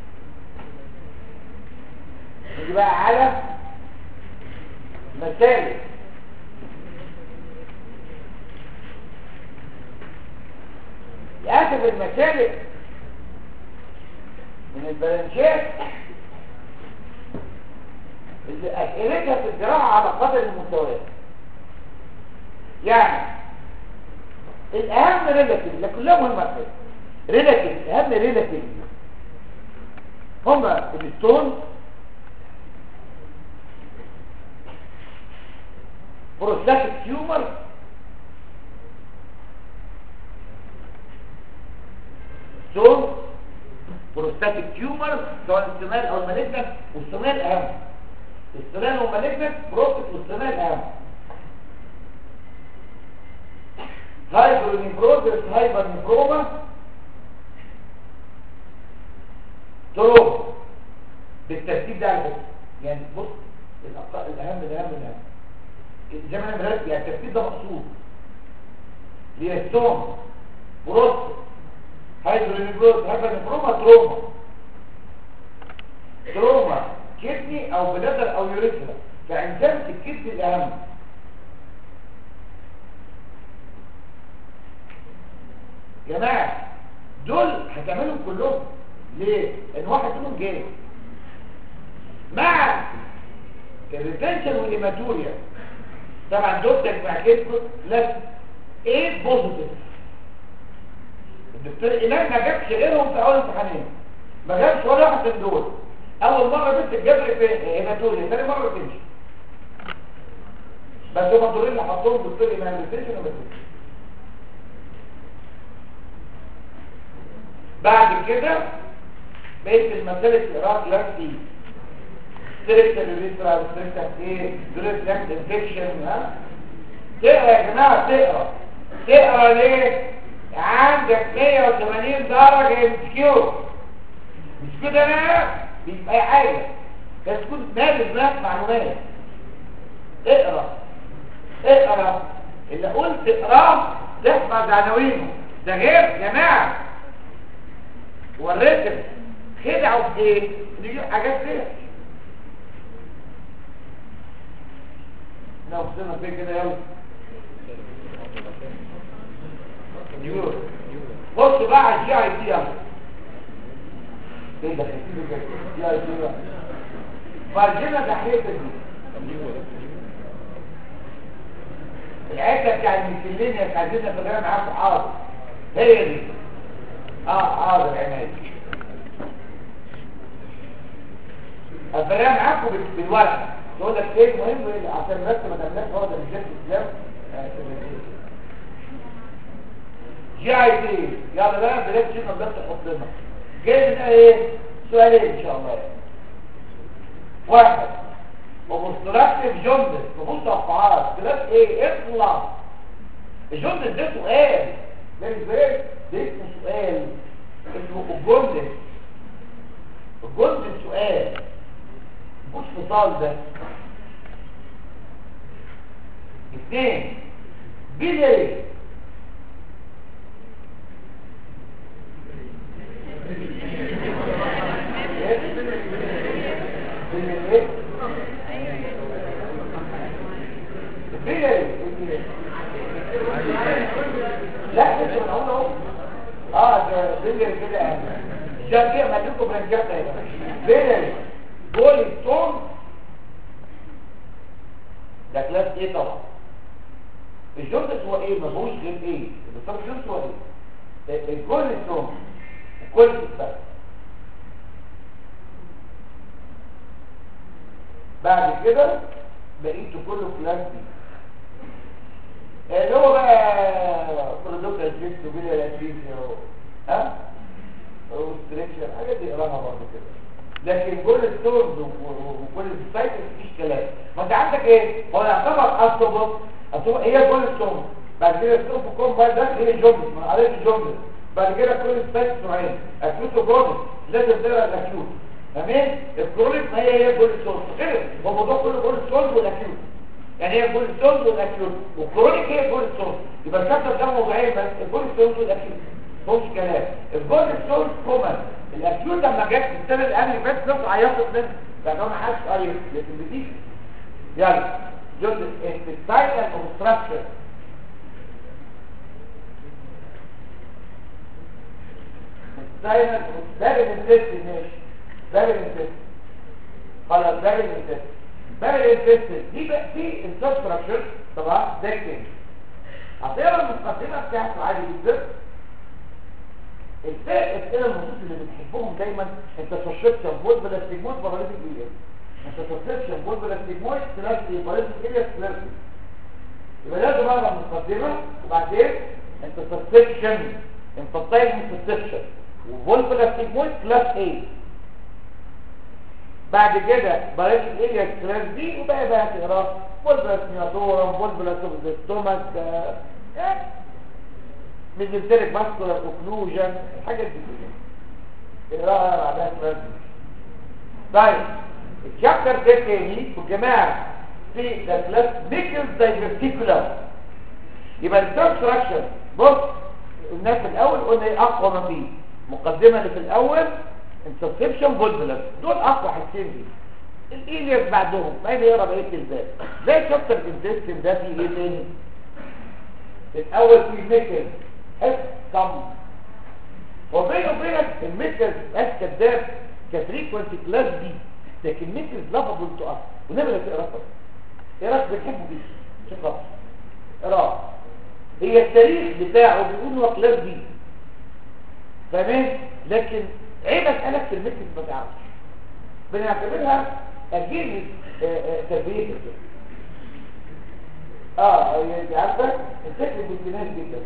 نيجي بقى على مسالك للاسف المسالك من البلانشات اللي اسئلتها في الجراحه على قدر المستويات يعني الاهم ريلاتيف لا كلها مهمه ريلاتيف اهم ريلاتيف هما الستون بروستاتيك تيومر ستون بروستاتيك تيومر سواء السمال او المالجنت والسمال اهم السمال والمالجنت بروستات والسمال اهم هايبر نيفروزس هايبر نيفروما تروما بالترتيب ده على فكره يعني بص الأبطاء الاهم الاهم الاهم زي ما انا مرتب يعني الترتيب ده مقصود ليستوم بروستات هايبر نيفروز هايبر نيفروما تروما تروما كدني او بلادر او يوريثرا فانزيمة الكدني الاهم جماعة دول هتعملهم كلهم ليه؟ لان واحد منهم جاي مع الريتنشن والهيماتوريا طبعا دول تجمع كده لا ايه بوزيتيف الدكتور ايمان ما جابش غيرهم في اول امتحانين ما جابش ولا واحد من دول اول مره بنت الجبر في هيماتولي ثاني مره تمشي بس هم دول اللي حطوهم دكتور ايمان ما بتمشي ولا ما بتمشي بعد كده بقيت المسألة الإراق لنفسي ستريكتا ريسترا ستريكتا ايه ستريكتا انفكشن ها تقرا يا جماعة تقرا تقرا ليه عندك 180 درجة امسكيو مش كده انا مش اي حاجة بس تكون نازل دماغك معلومات اقرا اقرا اللي قلت اقراه تحفظ عناوينه ده غير يا جماعه وريتم خدعوا في ايه نجيب حاجات كده لو وصلنا فين كده يلا نيورو بصوا بقى على الجي اي تي يلا ايه ده جي اي تي بقى فرجنا تحليل دي الحته بتاع الميكلينيا اللي عايزين نفرقها معاكم حاضر هي دي اه حاضر عينيا الفرقها معاكم بال- بالورقه تقول لك ايه مهم إيه؟ عشان بس ما تعملش فرض الجسم الاسلام جي اي تي يلا بقى بلاش شيء بس تحط لنا جاي من ايه سؤالين ان شاء الله يعني. واحد ومستركب جندس بص افعال كلام ايه اطلع الجندس ده سؤال ده ازاي ده اسمه سؤال اسمه الجندس الجندس سؤال مش فصال ده اثنين بيلي بيلي بيلي لا لسه من اول اهو اه ده بيلي كده عشان كده ما لكم رنجات بيلي جول ستون ده كلاس ايه طبعا الجوردس هو ايه ما هوش غير ايه الدكتور جوردس هو ايه الجول ستون وكل السبب بعد كده بقيته كله كلاس بي اللي هو بقى برودكت الجيست وبيلا الاتريسيا ها وستريكشن حاجات دي اقراها برضه كده لكن كل الستورز وكل السايت مفيش كلام ما انت عندك ايه هو يعتبر اصله اصله هي كل ستورز بعد كده الستورز في الكون بقى ده هي جوبلس من عليه الجوبلس بعد كده كل السايت نوعين اكيوت وكرونيك لازم تقرا الاكيوت تمام الكرونيك ما هي هي كل ستورز غير هو الموضوع كله كل ستورز والاكيوت يعني هي كل ستورز والاكيوت والكرونيك هي كل ستورز يبقى الشابتر ده موضوعين بس الكل ستورز والاكيوت مش كلام الجول ستورز كومن الاكيوت لما جت السنه اللي قبل اللي فاتت ناس عيطت منها لان ما حدش قريب لكن بتيجي يلا جزء السايكل اوبستراكشن السايكل ده الانتست ماشي ده الانتست خلاص ده الانتست ده الانتست دي بقى دي انفراستراكشر طبعا ده كده هتقرا المقدمه بتاعته عادي جدا الفرق الاسئله النصوص اللي بنحبهم دايما انت سسبشن بول بلاستيجموت باراليتيك ايه انت سسبشن بول بلاستيجموت بلاستيك باراليتيك ايه بلاستيك يبقى لازم اقرا المقدمه وبعدين انت سسبشن انت طيب من سسبشن وبول بلاستيجموت كلاس ايه بعد كده باراليتيك ايه كلاس دي وبقى بقى تقرا بول بلاستيجموت بول بلاستيجموت ميزنتريك ماسكولار اوكلوجن الحاجات دي كلها اقراها بعدها لازم طيب الشابتر ده تاني والجماعه في ذا كلاس ميكلز دايفرتيكولار يبقى الكونستراكشن بص قلنا في الاول قلنا ايه اقوى ما فيه مقدمه اللي في الاول انترسبشن بولبلس دول اقوى حاجتين دي الايليس بعدهم ما يقرا بقيه الباب زي شابتر الانتستين ده فيه ايه تاني الاول في ميكل حس كم وبينه وبينك الميكل بس كداب كفريكونسي كلاس بي لكن ميكل لفظ تو اس ونبدا تقرا ايه رايك بتحبه دي شوف اقرا هي التاريخ بتاعه بيقول هو كلاس دي فاهمين لكن عيب اسالك في الميكس ما تعرفش بنعتبرها اجيل تربيه اه انت عارفه الفكر بالجناس جدا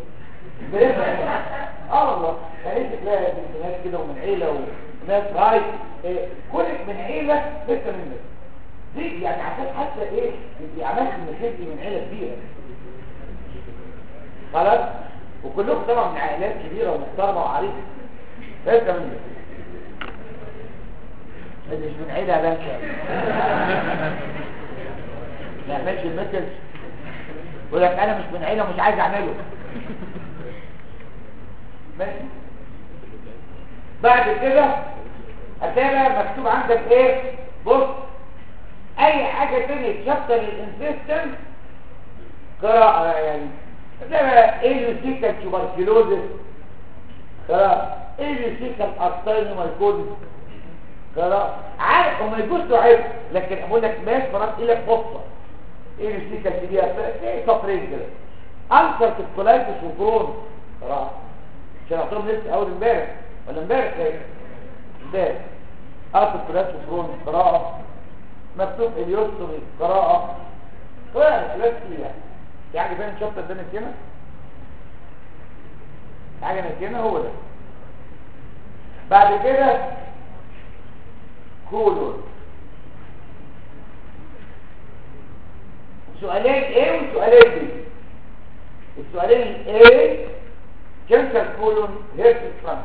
اه والله يعني تلاقي بالجناس كده ومن عيله وناس رايت إيه كلك من عيله لسه منك دي يعني عشان حتى ايه انت عملت المشاكل من عيله كبيره خلاص وكلهم طبعا من عائلات كبيره ومحترمه وعريضه لسه منك اللي مش من عيله يا باشا ما يعملش المثل يقول لك انا مش من عيله ومش عايز اعمله ماشي بعد كده هتلاقي بقى مكتوب عندك ايه بص اي حاجه تانية تشابتر الانسيستنس قراءه يعني هتلاقي بقى ايلوسيكال تيوبركلوزس قراءه ايلوسيكال ارتينومايكوزس قراءه عارف هم يجوزوا عيب لكن اقول لك ماشي مرات لك قصه ايه السيكه الكبيره ايه سطرين كده انكر كولايتس وكرون قراءه عشان اعطيهم لسه اول امبارح ولا امبارح ايه امبارح انكر كولايتس وكرون قراءه مكتوب اليوستومي قراءه قراءه ثلاث يعني يعني فين شفت ده هنا حاجه هنا هو ده بعد كده كولون سؤالين A وسؤالين B السؤالين A كانسر كولون هيرت فرانس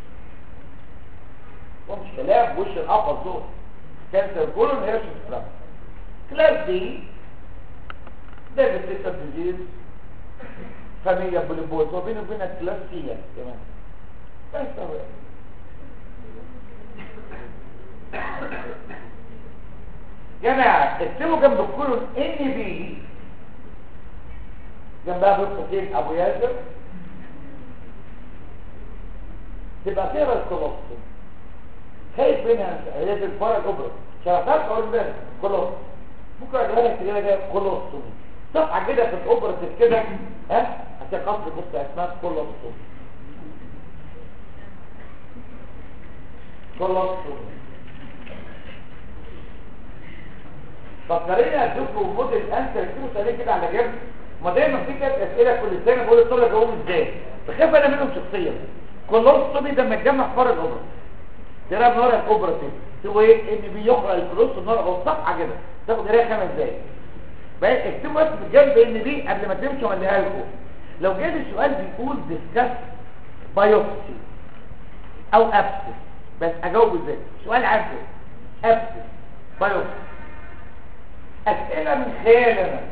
ومش كلام وش القفص دول كانسر كولون هيرت فرانس كلاس دي ده بسيطة ديزيز فاميليا بوليبوز وبينه وبين الكلاس سي كمان بس هو جماعة اكتبوا جنب الكولون ان بي جنبها بصتين ابو ياسر تبقى تقرا الكولوستوم خايف منها هي في الفرع الكبرى شرحتها اقول امبارح كولوستوم ممكن اجيبها لك كده كده كولوستوم صفحه كده في الاوبرتيف كده ها هتلاقي قصد بص اسمها كولوستوم كولوستوم فكرين ادوكوا موديل انسر كيلو سالين كده على جنب ما دايما في كده اسئله كل سنه بقول الطلبه جاوبوا ازاي بخاف انا منهم شخصيا كولوستومي ده متجمع في فرع الاوبرا ترى من ورا الاوبرا كده تقول ايه ان بيقرا الفلوس من ورا الصفحه كده تاخد قرايه خمس دقايق بقى اكتبوا بس في الجنب ان دي قبل ما تمشوا مليها لكم لو جه السؤال بيقول ديسكاس بايوبسي او ابسس بس اجاوب ازاي سؤال عام كده ابسس بايوبسي اسئله من خيالنا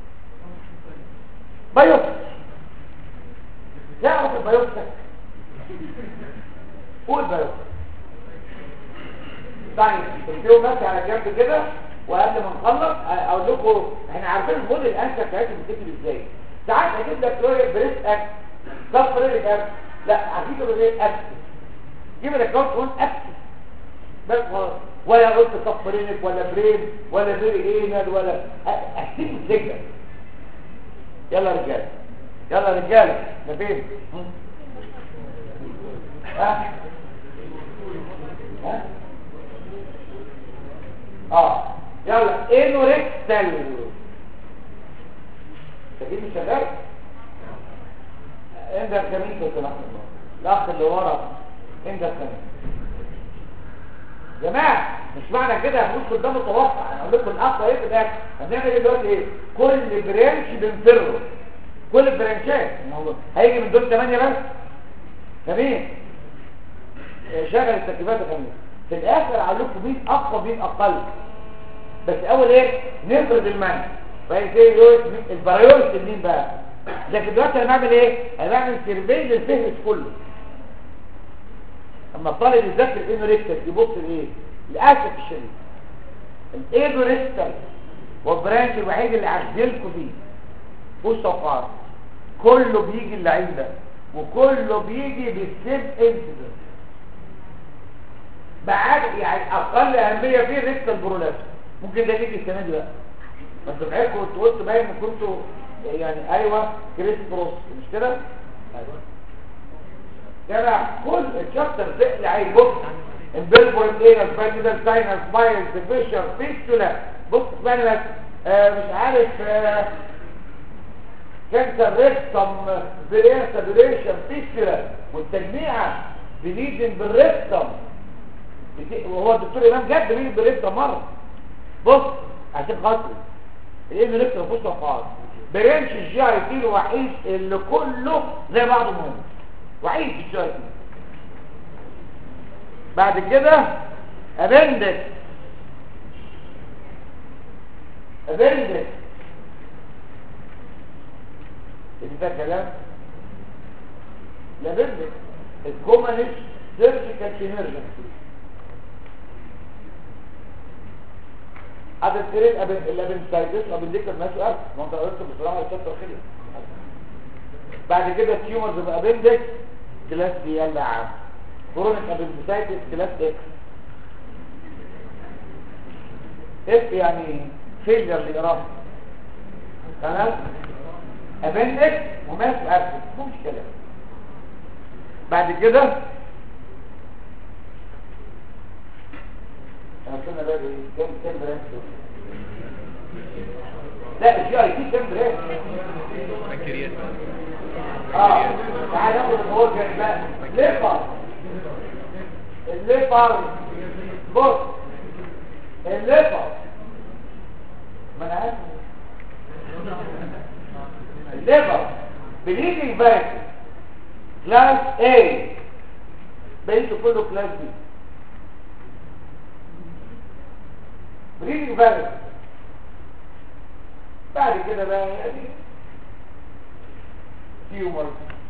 بايوبسي تعرف البايوبسي قول بايوبسي طيب تكتبوا بس على جنب كده وقبل ما نخلص اقول لكم احنا عارفين الموديل الانسر بتاعتهم بتكتب ازاي ساعات اجيب لك لوير بريس اكت صفر ريك اكت لا هجيب له ايه اكت جيب لك كارت تقول اكت بس خلاص ولا قلت صفرينك ولا برين ولا بري اينال ولا اكتب ازاي يلا يا رجاله يلا يا رجاله ده فين ها ها اه يلا انوركتال تجيب شغال عندك جميل في الاخ الاخ اللي ورا عندك جميل جماعه مش معنى كده هنقول قدام متوقع انا اقول لكم الاخ ايه في الاخر هنعمل ايه دلوقتي ايه كل برانش بنفره كل برانشات هيجي من دول 8 بس تمام شغل التركيبات الخمسه في الاخر اقول لكم مين اقوى مين اقل بس اول ايه نفرض المنع فايه ايه البرايورتي مين بقى لكن دلوقتي انا بعمل ايه انا بعمل سيرفي للفهرس كله اما الطالب يذاكر الانوريكتال يبص لايه للاسف الشديد الانوريكتال والبرانش الوحيد اللي هخذلكم فيه بص وقار كله بيجي اللعيب ده وكله بيجي بالسيف انسيدنت بعد يعني اقل اهميه فيه ريكتال برولابس ممكن ده يجي السنه دي بقى ما انتوا بقالكم كنتوا قلت باين ان كنتوا يعني ايوه كريس بروس مش كده ايوه جمع كل الشابتر ده اللي عايز بص البلبور ايه الفايتال ساينس بايلز فيشر فيستولا بص بقى لك آه مش عارف آه كانسر ريكتم بريسابيليشن فيستولا والتجميعه بليدن بالريكتم بت- وهو الدكتور امام جد بيجي بالريكتم مره بص عشان خاطر ايه اللي ريكتم مفيش خالص برنش الجي اي تي الوحيد اللي كله زي بعضه مهم وعيد في الجي اي تي بعد كده ابندكس ابندكس اللي ده كلام الابندكس الكومنش سيرجيكال ايمرجنسي عدد سرير الابندكس ابندكس ما سؤال ما انت قلت بصراحه الشابتر خلص بعد كده تيومرز بابندكس كلاس دي يلا عام كورونيك ابندسايتس كلاس اكس اف يعني فيلير لإرادة خلاص ابندكس وماس ابسس مش كلام بعد كده انا كنا بقى ايه كام كام برانش دول؟ لا الجي اي تي كام برانش بكتيريات اه تعال ناخد الاورجن بقى ليفر الليفر بص الليفر ما انا عارف الليفر بليدنج باك كلاس A بقيته كله كلاس B بليدنج باك بعد كده بقى يعني تيومر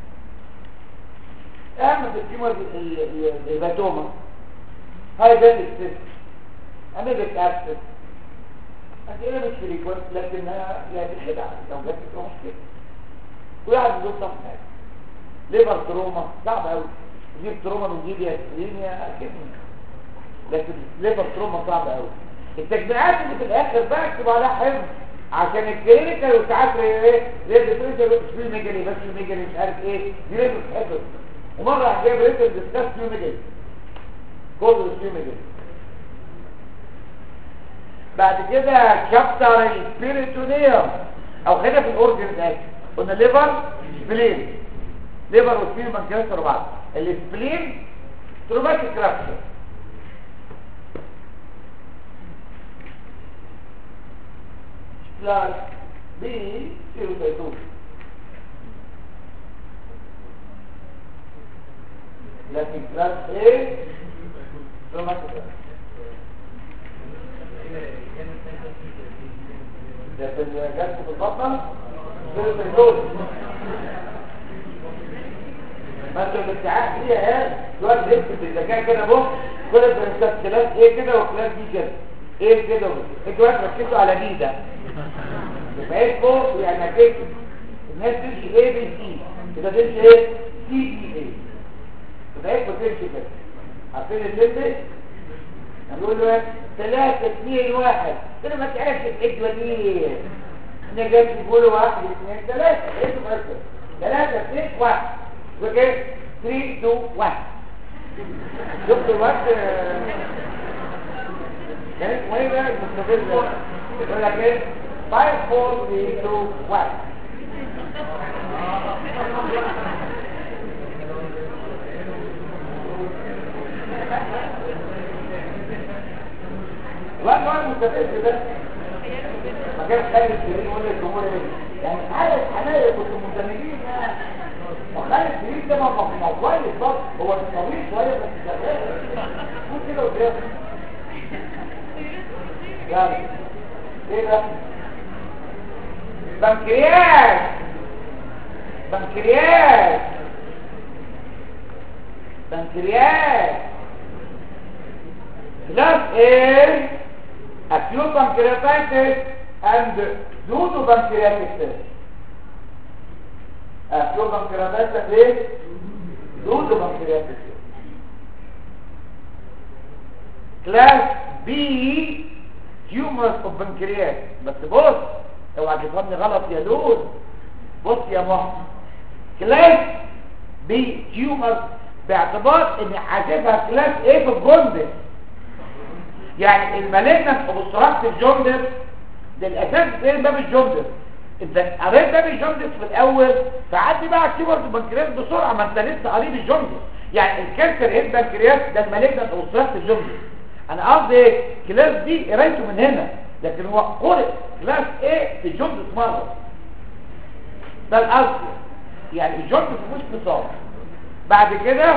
اهم في التيومر الهيباتوما هاي ده السيست اميبك ابسس هتلاقيها مش فريكوانت لكنها يعني خدعه لو جت في مشكله ويقعد يدور صف حاجه ليفر تروما صعب قوي تجيب تروما من جيب يا كدني لكن ليفر تروما صعب قوي التجميعات اللي في الاخر بقى اكتب عليها حفظ عشان الكلينيكال وساعات ايه زي الدكتور مش في ميجالي بس في ميجالي مش عارف ايه دي لازم تتحفظ ومره راح جايب ريتم ديسكاس في ميجالي كله في ميجالي بعد كده شابتر السبيريتونيوم او خلينا في الاورجن ده قلنا ليفر سبلين ليفر وسبلين بنكرياس ورا بعض السبلين تروماتيك رابشر كلاس بي سيروتيتوس لكن كلاس A تروماتيك ده في الجسم في البطن سيروتيتوس ما انت الابتعاد دي اهي دلوقتي نكتب الذكاء كده بص كل البرنسات كلاس ايه كده وكلاس بي كده ايه كده انتوا دلوقتي ركزوا على دي ده يبقى اسمه يعني هتكتب الناس تمشي ايه بي سي كده تمشي ايه سي بي ايه يبقى اسمه تمشي كده عارفين الليمبس هنقول له ايه 3 2 1 كده ما تعرفش الحجوه دي انا جاي تقول 1 2 3 ايه تفكر 3 2 1 وكده 3 2 1 شفتوا الوقت كانت مهمة المستقبل يقول لك ايه 5 4 3 2 1 الوقت هو المستقبل ده ما كانش خالد السرير يقول للجمهور ايه يعني حالة حماية كنتوا مندمجين يعني وخالد السرير ده ما ما كويس برضه هو طويل شوية بس شغال مو كده وكده يعني ايه ده بنكرياس بنكرياس بنكرياس كلاس A acute pancreatitis and pseudo pancreatitis acute pancreatitis ايه pseudo pancreatitis كلاس B tumors of pancreas بس بص اوعى تفهمني غلط يا لول بص يا محمد كلاس بي تيومر باعتبار ان حاسبها كلاس ايه في الجندس يعني المالجنت اوبستراكتيف جوندس ده الاساس ايه باب الجوندس انت قريت باب الجوندس في الاول فعدي بقى الكيبورد البنكرياس بسرعه ما انت لسه قريب الجوندس يعني الكانسر ايه البنكرياس ده المالجنت اوبستراكتيف جوندس انا قصدي ايه كلاس دي قرايته من هنا لكن هو قرئ كلاس ايه في الجوندس مره ده الاصل يعني الجوندس مش نظام بعد كده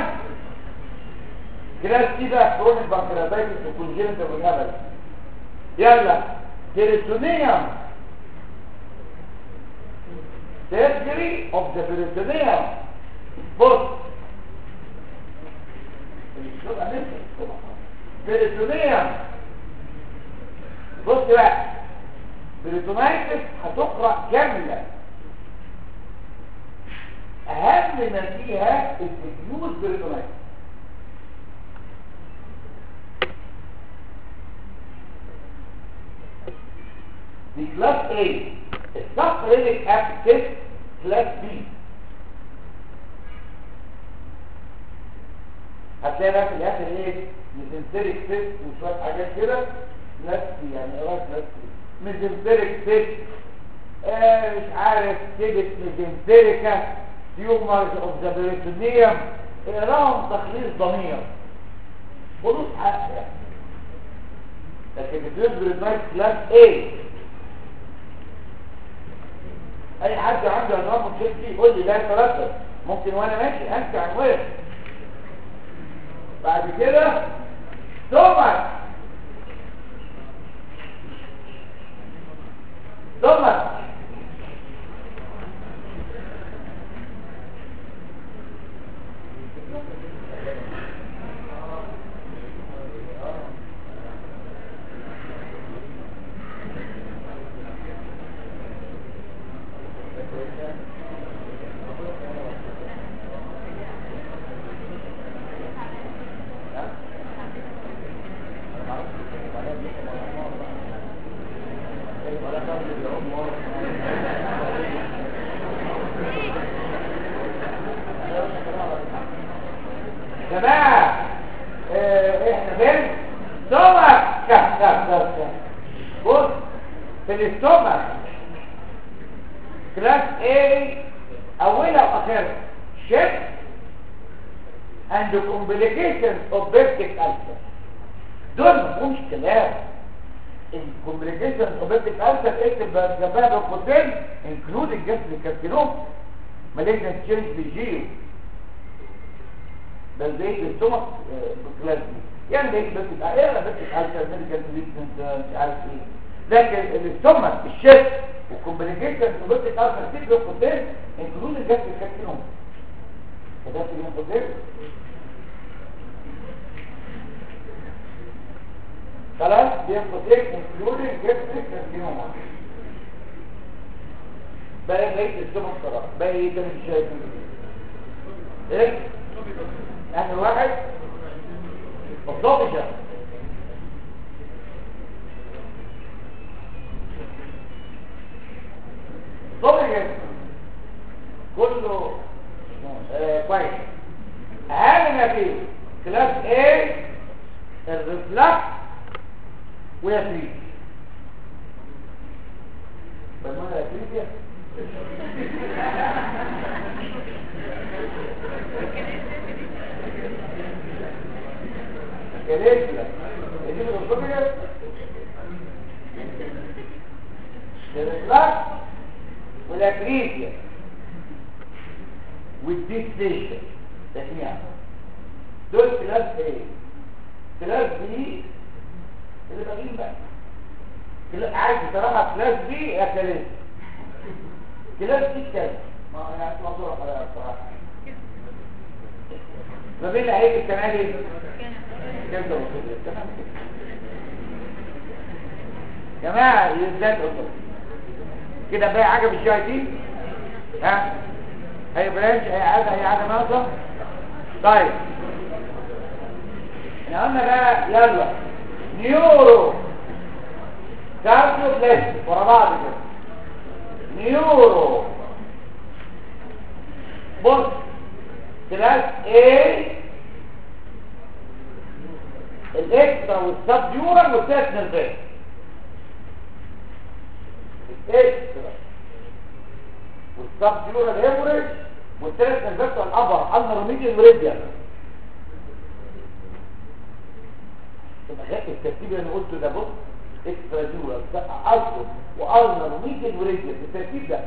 كلاس دي بقى كرونيك بانكرياتايتس وكونجينيتال والهبل يلا peritoneum surgery of the peritoneum بص peritoneum بص بقى peritoneum هتقرأ كاملة أهم ما فيها الديوز peritoneum دي كلاس A السبرينيك ابسس كلاس B هتلاقي بقى في الاخر ايه ميزنتريك سيست وشويه حاجات كده كلاس C يعني ايه كلاس C ميزنتريك سيست آه مش عارف كده ميزنتريكا تيومرز اوف ذا بريتونيوم اقراهم تخليص ضمير خدوش حق يعني لكن بتدبر نايت كلاس A اي حد عنده نظام مشكلتي يقول لي لا يتردد ممكن وانا ماشي امشي عن وش بعد كده ثم ثم جماعة اه احنا فين سمك كف كف كف كف بص في الاستومك كلاس A اولها واخرها شيب and the complications of peptic ulcer دول مفهومش كلام الكومبليكيشن اوف peptic ulcer اكتب جنبها بالقوسين include الجسم الكارسينوم malignant change بالجيو بل زي السمك بالكلاس دي يعني زي بس ايه بس الالتر ميديكال تريتمنت مش عارف ايه لكن السمك الشيست والكومبليكيشن وبس الالتر دي بالقوسين انكلود الجسم الكارسينوم فده في القوسين خلاص بينقصين انكلود الجسم الكارسينوم بقى بقيت السمك صراحه بقى ايه ده مش شايف ايه اخر واحد الضبجة ضبجة كله آه كويس اهم ما فيه كلاس A الرفلكس ويا بالمعنى يا كاليسلا يجيب الاسوفيجس الرفلكس والابريزيا والديستيشن تسميع دول كلاس ايه كلاس بي اللي باقيين بقى كلا- عايز بصراحه كلاس بي يا كلاس كلاس بي كذا ما يعني مصروف على بصراحه ما بين العيب السنه دي كام ده وصل تمام كده. جماعه يزداد قصر كده بقى حاجه بالجي اي تي ها هي برانش هي عاده هي عاده ناقصه طيب احنا قلنا بقى يلا نيورو كارديو بلاستيك ورا بعض كده نيورو بص كلاس A الاكسترا والسب يورال والثالث نرفات الاكسترا والسب يورال هيموريج والثالث نرفات والابر النروميديان مريديان الترتيب اللي انا قلته ده بص اكسترا يورال اصل والنروميديان مريديان الترتيب ده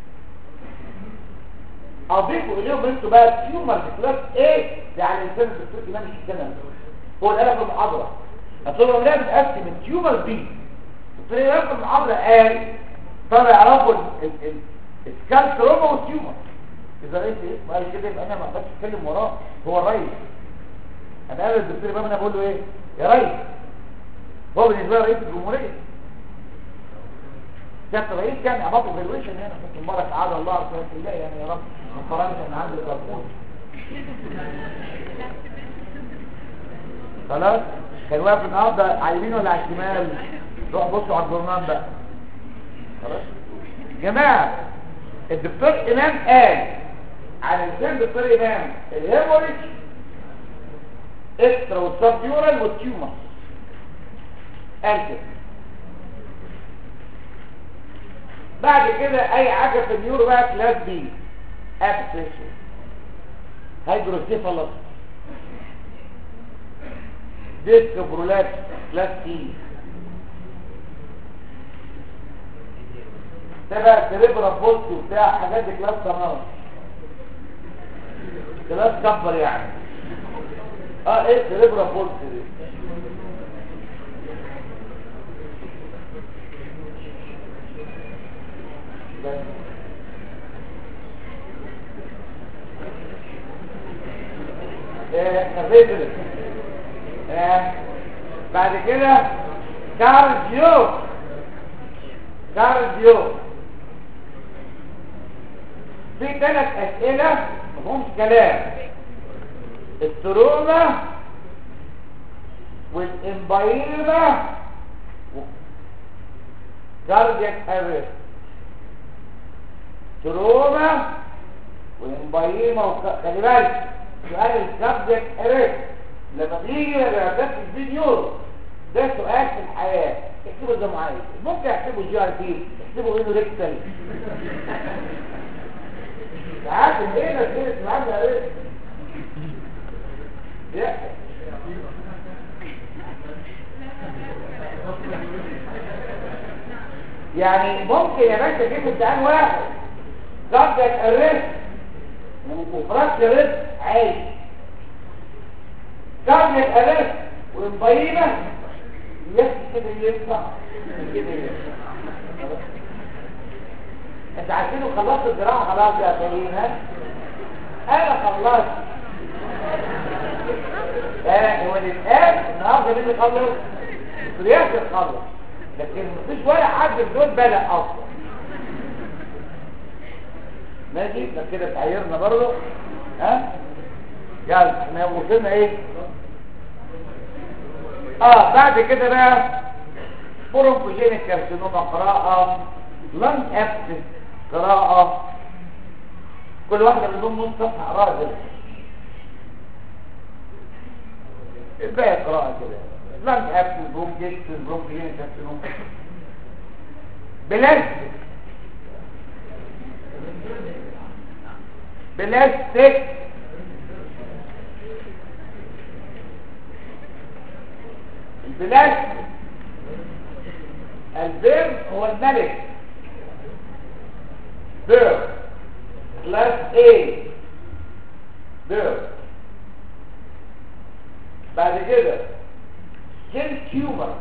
اضيفوا اليهم انتوا بقى تيومر كلاس ايه يعني الانسان الدكتور امام مش الكلام هو اللي قال في المحاضره اصل هو لازم متقسم من تيومر بي الدكتور امام في المحاضره قال طلع يعرفوا السكالتروما والتيومر اذا قلت اسمه قال كده يبقى انا ما اقدرش اتكلم وراه هو الرئيس انا قال الدكتور امام انا بقول له ايه يا ريس هو بالنسبه لي رئيس الجمهوريه كانت رئيس كان عباط فالويشن هنا كنت مبارك عاد الله عز الله يعني يا رب مقارنة من عند القرقون خلاص كان واقف النهارده على اليمين ولا على الشمال روح بصوا على الجورنال بقى خلاص جماعه الدكتور امام قال على لسان الدكتور امام الهيموريج اكسترا والسبيورال والتيومر قال كده بعد كده اي حاجه في النيورو بقى كلاس بي ابسس هيدروسيفالس ديسك برولابس كلاس اي ده بقى سريبرا بولت وبتاع حاجات دي كلاس تمام كلاس كبر يعني اه ايه سريبرا بولت دي بس الرجل بعد كده كارديو كارديو في ثلاث اسئله مفهومش كلام التروما والامبايرما كاردياك اريست تروما والامبايرما وك... خلي بالك سؤال السبجكت اريست لما بيجي للرياضات الفيديو ده سؤال في الحياة اكتبوا زي ما عايز ممكن اكتبوا جي ار تي اكتبوا انه ريكتال ساعات الايه نزلت معانا ريكتال يحصل يعني ممكن يا باشا اجيب امتحان واحد سبجكت اريست وفراكش رزق عادي كان الألاف والمبينة يحكي كده ينفع كده ينفع انت عارفين خلصت الزراعة خلاص يا كريم ها انا خلصت انا هو الان النهارده مين اللي خلص ياسر خلص لكن مفيش ولا حد في دول بدأ اصلا ماشي ده كده تعيرنا برضه ها يلا احنا وصلنا ايه اه بعد كده بقى برومبوجينيك كارسينوما قراءة لن ابسس قراءة كل واحدة منهم نص صفحة اقراها كده الباقي قراءة كده لن ابسس برومبوجينيك برومبوجينيك كارسينوما بلاستيك بلاستيك البلاستيك البير هو الملك بير كلاس A بير بعد كده كيل تيومر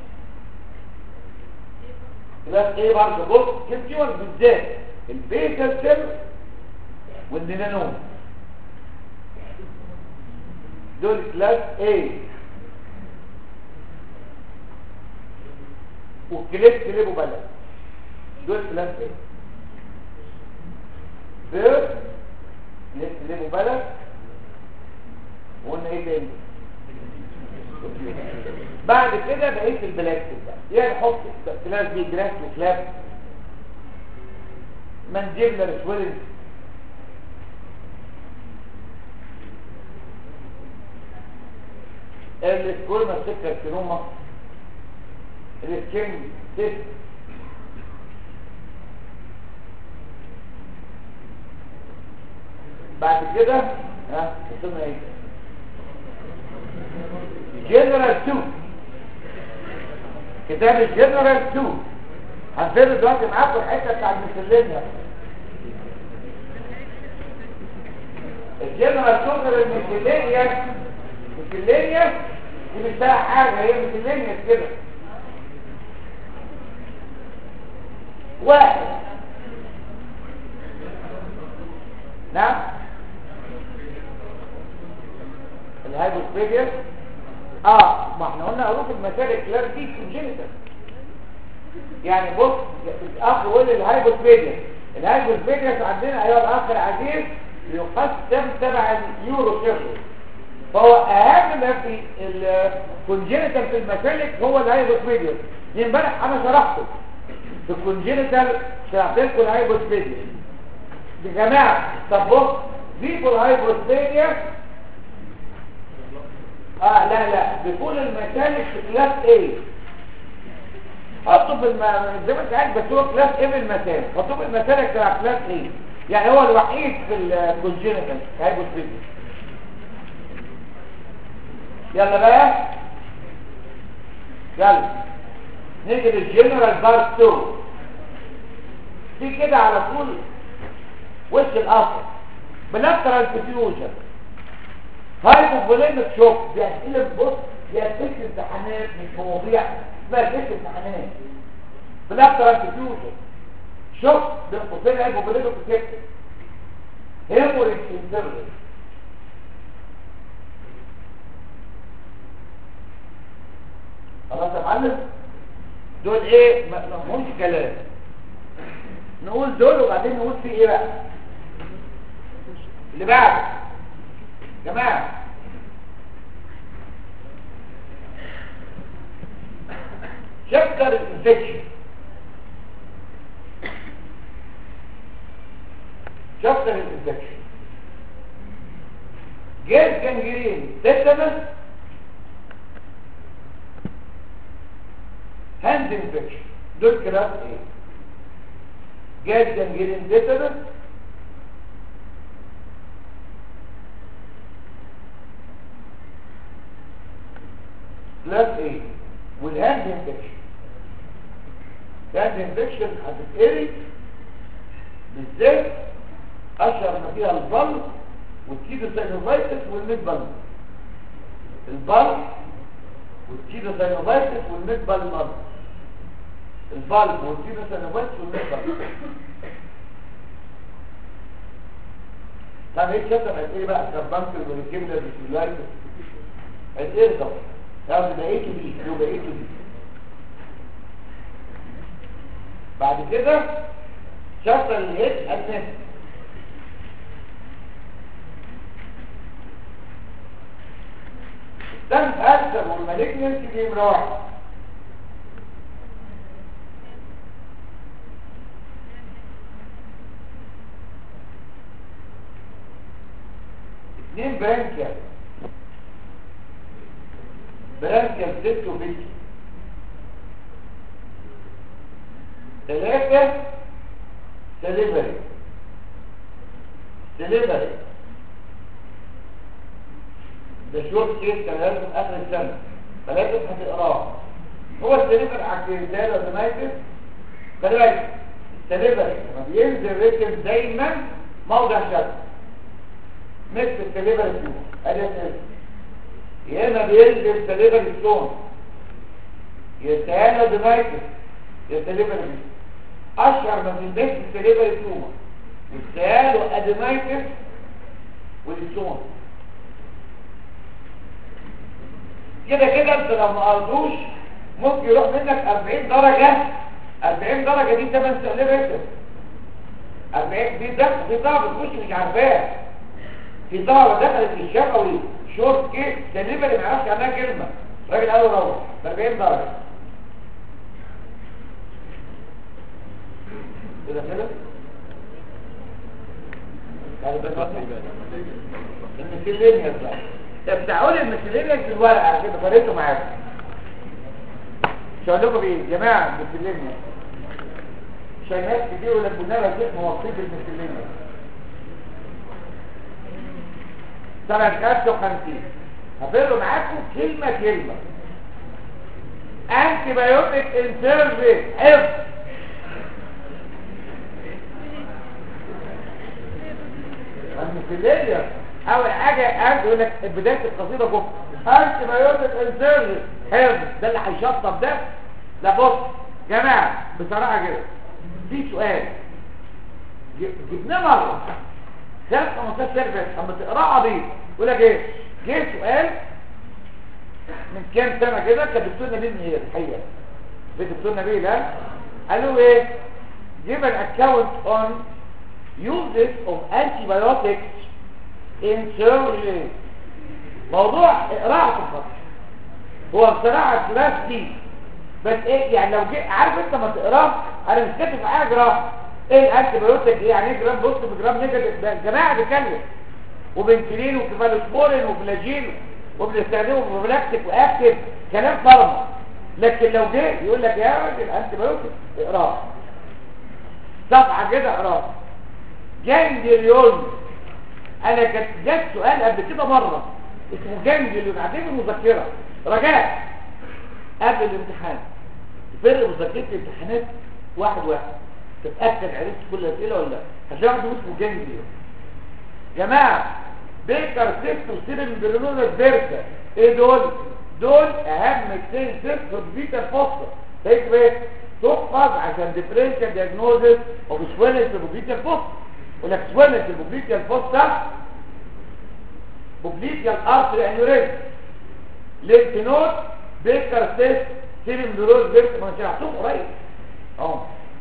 كلاس A برضه بص كيل تيومر بالذات البيتا سيل والنينانوم دول كلاس A والكليت ليبو بلد دول كلاس A بير كليت ليبو بلد وقلنا ايه تاني بعد كده بقيت البلاستيك بقى يعني حط كلاس بي جراس وكلاس مانجيبلر سويلنج السكولما سكارسينوما السكين تيست بعد كده ها وصلنا ايه جنرال 2 كتاب الجنرال 2 هنفرد دلوقتي معاكم الحته بتاع الميسلينيا الجنرال 2 غير الميسلينيا الميسلينيا دي مش فيها حاجه هي ميسلينيا كده واحد نعم الهايبوسبيديا اه ما احنا قلنا حروف المسالك كلاس دي كونجينيتال يعني بص الاخ يقول لي الهايبوسبيديا الهايبوسبيديا عندنا ايها الاخ العزيز يقسم تبع اليورو سيرفر فهو اهم ما في الكونجينيتال في المسالك هو الهايبوسبيديا دي امبارح انا شرحته في الكونجينيتال شرحت لكم الهايبوسبيديا يا جماعه طب بص ضيفوا الهايبوسبيديا اه لا لا بيكون المسالك في كلاس A حطوا في الم... زي ما انت عارف بس هو كلاس A في المسالك حطوا في المسالك بتاع كلاس A يعني هو الوحيد في الكونجينيتال هايبوسبيديا يلا بقى يلا نيجي للجنرال بارت 2 في كده على طول وش الاصل بلاكترال فيوجن هايبوفوليميك شوك دي اسئله بص دي اسئله امتحانات مش مواضيع اسمها اسئله امتحانات بلاكترال فيوجن شوك بين قوسين هايبوفوليميك كده هيموريج انترنال خلاص يا معلم دول ايه ما لهمش كلام نقول دول وبعدين نقول في ايه بقى اللي بعده جماعه شابتر الانفكشن شابتر الانفكشن جيل جنجرين تتنس هاند انفكشن دول كلاس ايه جاز جنجرين تتنس كلاس ايه والهاند انفكشن الهاند انفكشن هتتقري بالذات اشهر ما فيها البلط والكيدوساينوفايتس والميد بلط البلط والكيدوساينوفايتس والميد بلط البلط والكيدوساينوفايتس والميد بلط طب ايه شطر قد ايه بقى كربانكل والكيميلا بسيولايتس قد ايه ده يعني بقيته دي لو بقيته دي بعد كده شطر الهيد اساس الدم اكثر والمالجنسي دي نمره واحد اثنين برانكيال برانكيال ست وبيت ثلاثة سليبري سليبري ده شورت كيس كان لازم اخر السنة فلازم هتقراه هو السليبر اكتيفيتال اوتوماتيك خلي بالك السليبر لما بينزل ريتم دايما موضع شد مثل السليبر السون ادي السليبر يا اما بينزل سليبر السون يستهان اوتوماتيك يا سليبر السون اشهر ما بينزلش السليبر السون يستهان اوتوماتيك والسون كده كده انت لو ما قرضوش ممكن يروح منك 40 درجة 40 درجة دي 8 سليبر 40 دي ده في طلبة تخش مش عارفاه في طلبة دخلت في الشفوي شورت كيس سليبر ما يعرفش عنها كلمة راجل قال له روح ب 40 درجة كده كده الميسيلينيوس بقى طب تعالوا الميسيلينيوس في الورقه على كده فريته معاكم مش هقول لكم ايه يا جماعه الميسيلينيوس عشان ناس كتير يقول لك بناء على جسم وصيف الميسيلينيوس سنة 55 هفرق معاكم كلمة كلمة انتي بايوتيك انسيرفيس حفظ المثلية اول حاجة انت يقول لك بداية القصيدة جوه انتي بايوتيك انسيرفيس حفظ ده اللي هيشطب ده لا بص جماعة بصراحة كده في سؤال ج- جبناه مرة سنة 15 سنة اما تقراه عبيط يقول لك ايه جه سؤال من كام سنة كده كان دكتور نبيل مهير الحقيقة في دكتور نبيل ها قالوا ايه give an account on uses of antibiotics in surgery موضوع اقراه في الخط هو بصراحة كلاس دي بس ايه يعني لو جه عارف انت ما تقراه انا مش كاتب معايا جرام ايه الانتيبيوتيك ايه يعني ايه جرام بوزيتيف جرام نيجاتيف ده الجماعه بيتكلم وبنسلين وكفالوسبورين وفلاجين وبنستخدمه بروفلاكتيك واكتيف كلام فارما لكن لو جه يقول لك يا راجل انتيبيوتيك اقراه صفحه كده اقراه جانجليون انا كانت جت سؤال قبل كده مره اسمه جانجليون عارفين المذكره رجاء قبل الامتحان فرق مذاكره الامتحانات واحد واحد تتاكد عرفت كل الاسئله ولا لا هتلاقي واحد اسمه جانجليون جماعه بيكر سيست وسيرم برينولا بيركا ايه دول دول اهم اثنين سيست في البيتا فوسفور تكتب ايه تحفظ عشان ديفرنشال دياجنوزس اوف سويلنس بوبليتيال فوسفور يقول لك سويلنس بوبليتيال فوسفور بوبليتيال ارتري انيوريزم لينك نود بيكر سيست سيرم بروز بيركا ما شرحتهم قريب اهو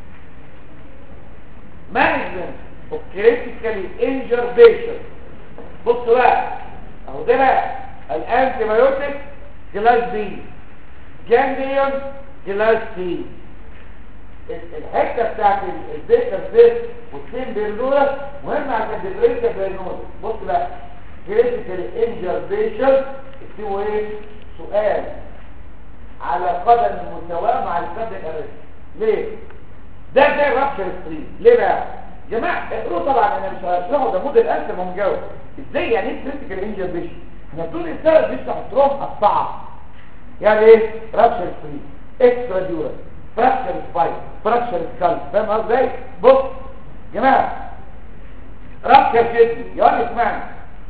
مانجمنت اوف كريتيكالي انجر بيشنت بصوا بقى اهو ده بقى الانتي بايوتيك كلاس بي جانديون كلاس سي الحته بتاعت البيكر فيس والسين بيرنولا مهمه عشان الديفرنشال بيرنولا بص بقى كريتيكالي انجر بيشنت اسمه ايه سؤال على قدم المساواه مع الكابتن ارست ليه ده زي الرابشر ستريم ليه بقى يا جماعه اقروا طبعا انا مش هشرحه ده موديل انسر ما مجاوب ازاي يعني ايه كريتيكال انجر بيشن احنا طول السنه بنشرح التروم الصعب يعني ايه رابشر ستريم اكسترا ديورال فراكشر سباين فراكشر سكال فاهم قصدي ازاي بص يا جماعه رابشر كدني يا ولد اسمعني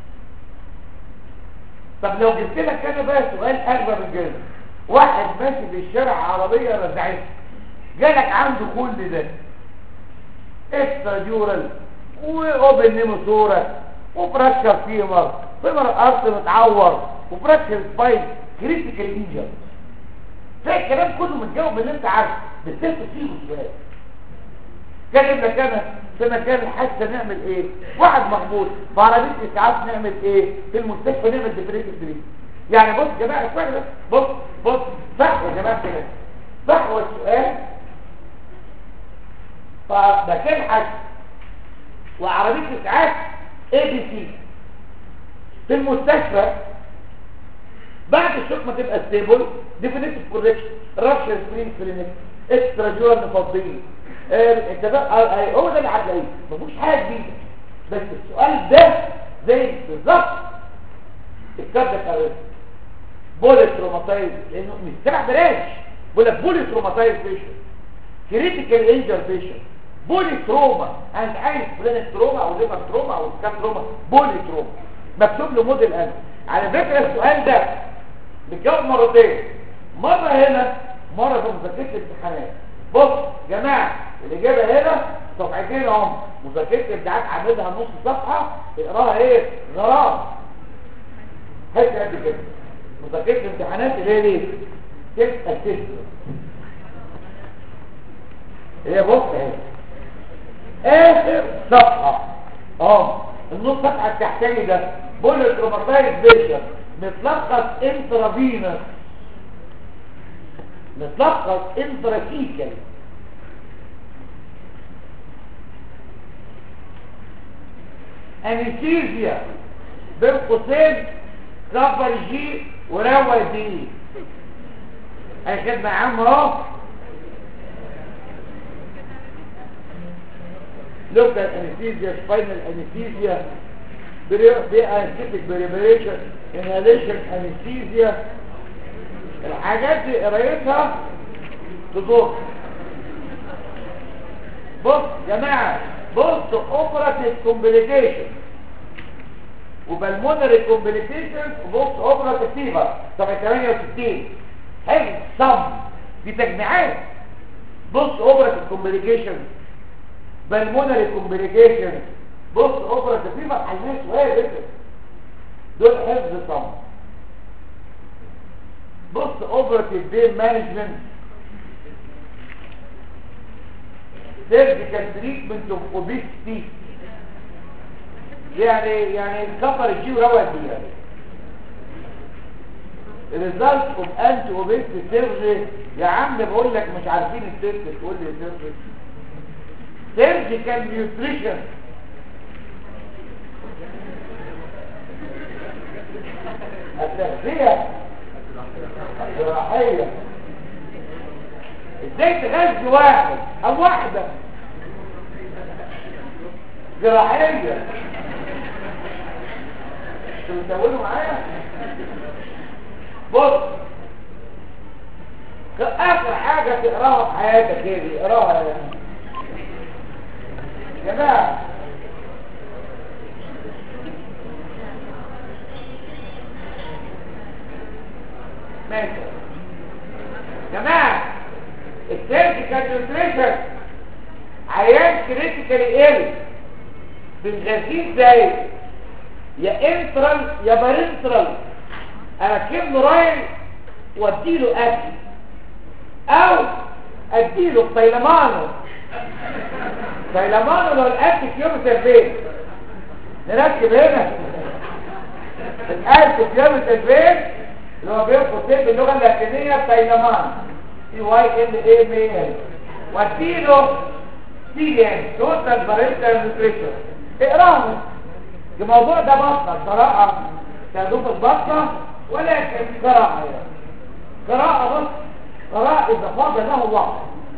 طب لو جبت لك انا بقى سؤال اغبى من كده واحد ماشي في الشارع عربيه رزعته جالك عنده كل ده اكسترا ديورال واوبن نيموثورا وفراكشر فيمر فيمر ارض متعور وفراكشر سباين كريتيكال انجر ده الكلام كله متجاوب اللي انت عارفه بس انت فيه السؤال كلم لك انا في مكان الحادثه نعمل ايه واحد مخبوط في عربيه اسعاف نعمل ايه في المستشفى نعمل ديفريتيف دريس يعني بص يا جماعه اسمعني بس بص بص صح يا جماعه كده صح هو السؤال فمكان حاجة وعربية اسعاف اي بي سي في المستشفى بعد الشوك ما تبقى ستيبل ديفينيتيف كوركشن رابشر سكرين كلينيك اكسترا جوال مفضلين انت بقى هو ده اللي هتلاقيه مفيش حاجه جديده بس السؤال ده زي بالظبط الكارد كارد بولي تروماتايز لانه مش سبع بلاش بقول لك بولي تروماتايز بيشن كريتيكال انجر بيشن بولي تروما انت عايز برين تروما او ليفر تروما او سكان تروما بولي تروما مكتوب له موديل انا على فكره السؤال ده بيتجاوب مرتين مره هنا مره في مذاكره الامتحانات بص يا جماعه الاجابه هنا صفحتين اهم مذاكره الابداعات عاملها نص صفحه اقراها ايه غرام حته قد كده مذاكره الامتحانات اللي هي ليه تبقى تسلم هي بص اهي اخر صفحه اه النص صفحه التحتاني ده بولي تروماتايز بيشن متلخص انترافينس متلخص انترافيكال انستيزيا بين قوسين كبر جي وروق دي اي خدمة يا عم اهو لوكال انستيزيا سباينال انستيزيا دي انستيتك بريبريشن انهاليشن انستيزيا الحاجات دي قرايتها تضر بص يا جماعه بص اوبراتيف كومبليكيشن وبالمونري كومبليكيشن وبص اوبراتيف فيفر صفحه 68 حفظ صم دي تجميعات بص اوبراتيف كومبليكيشن بالمونري كومبليكيشن بص اوبراتيف فيفر عايزين سؤال كده دول حفظ صم بص اوبراتيف بين مانجمنت surgical treatment of obesity يعني يعني كفر الجي وروى الدي result of anti obesity surgery يا عم بقول لك مش عارفين التست تقول لي surgery surgical nutrition التغذية الجراحية ازاي تغذي واحد او واحدة جراحية انتوا بتقولوا معايا بص اخر حاجة تقراها في حياتك ايه دي اقراها يا جماعة ماشي جماعة السيرجيكال نيوتريشن عيان كريتيكالي ال بنغذيه ازاي يا انترال يا بارنترال اركب له رايل واديله اكل او اديله طيلمانو طيلمانو لو الاكل في يوم التربيه نركب هنا الاكل في يوم التربيه اللي هو بيرفض باللغه اللاتينيه طيلمانو سي واي ال اي ام ال واديله سي ام توتال بارنتال نيوتريشن اقراهم الموضوع ده بطنه قراءه تدوب البطنه ولكن قراءه يعني. قراءه بس قراءه اذا فاض له وقت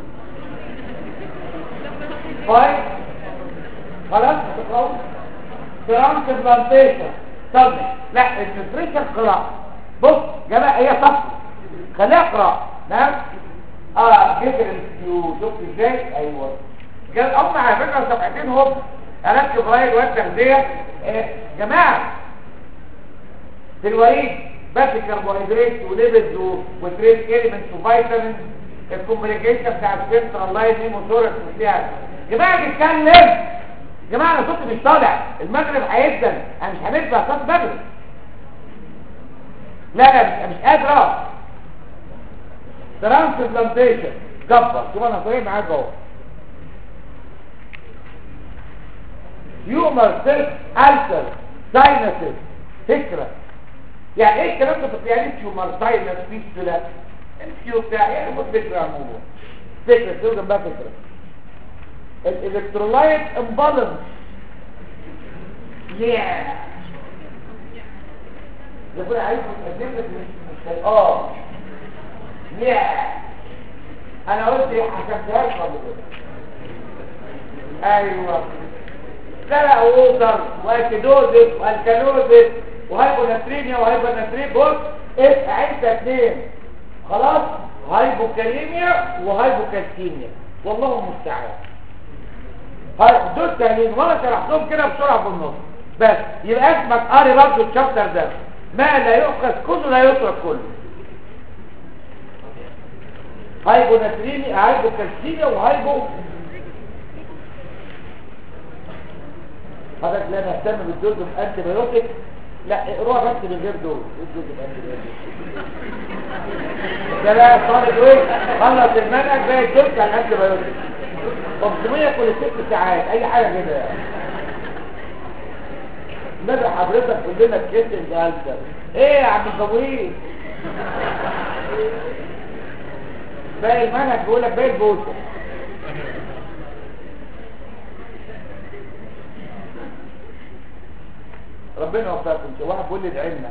طيب خلاص هتقراوا ترانسبلانتيشن طب لا النيوتريشن قراءه بص جماعه هي صفحه خليها قراءه نعم اه جذر الفيو شفت ازاي ايوه جل هم على فكره صفحتين هم اركب رايل والتغذيه آه جماعه في الوريد بس كربوهيدرات وليبيدز وتريس اليمنتس وفيتامينز الكومبليكيشن بتاع السنترال لاين هيموثوركس وبتاع جماعه بيتكلم جماعه انا صوتي مش طالع المغرب هيبدا انا مش هندفع صوت المغرب لا لا مش, مش قادر اقف ترانسبلانتيشن جبر شوف انا طيب معاك اهو هيومر سيلف ألسر ساينسز فكرة يعني ايه الكلام ده في يعني هيومر ساينس فيستولا الفيو بتاع ايه خد فكرة عن الموضوع فكرة تقول جنبها فكرة الالكترولايت امبالانس ياه يقول عايز يقدم لك مش مش اه ياه انا قلت ايه حسبتها لك قبل كده ايوه لا لا ووتر واكيدوزس والكالوزس وهايبوناترينيا وهايبوناترين بص ايه عدت اتنين خلاص هايبوكاليميا وهايبوكالسيميا والله المستعان هاي دول تانيين وانا شرحتهم كده بسرعه في النص بس يبقى اسمك قاري برضه الشابتر ده ما لا يؤخذ كله لا يترك كله هايبوناترينيا هايبوكالسيميا وهايبو حضرتك لا نهتم بالدوز بانتي بايوتيك لا اقروها بس من غير دوز ايه الدوز بانتي بايوتيك ده لا طالب ايه خلص المنهج بقى الدوز بتاع الانتي بايوتيك 500 كل ست ساعات اي حاجه كده يعني نبي حضرتك قول لنا الكيسنج السر ايه يا عم الجويل باقي المنهج بيقول لك باقي البوسه ربنا يوفقكم شو واحد بيقول لي ادعي لنا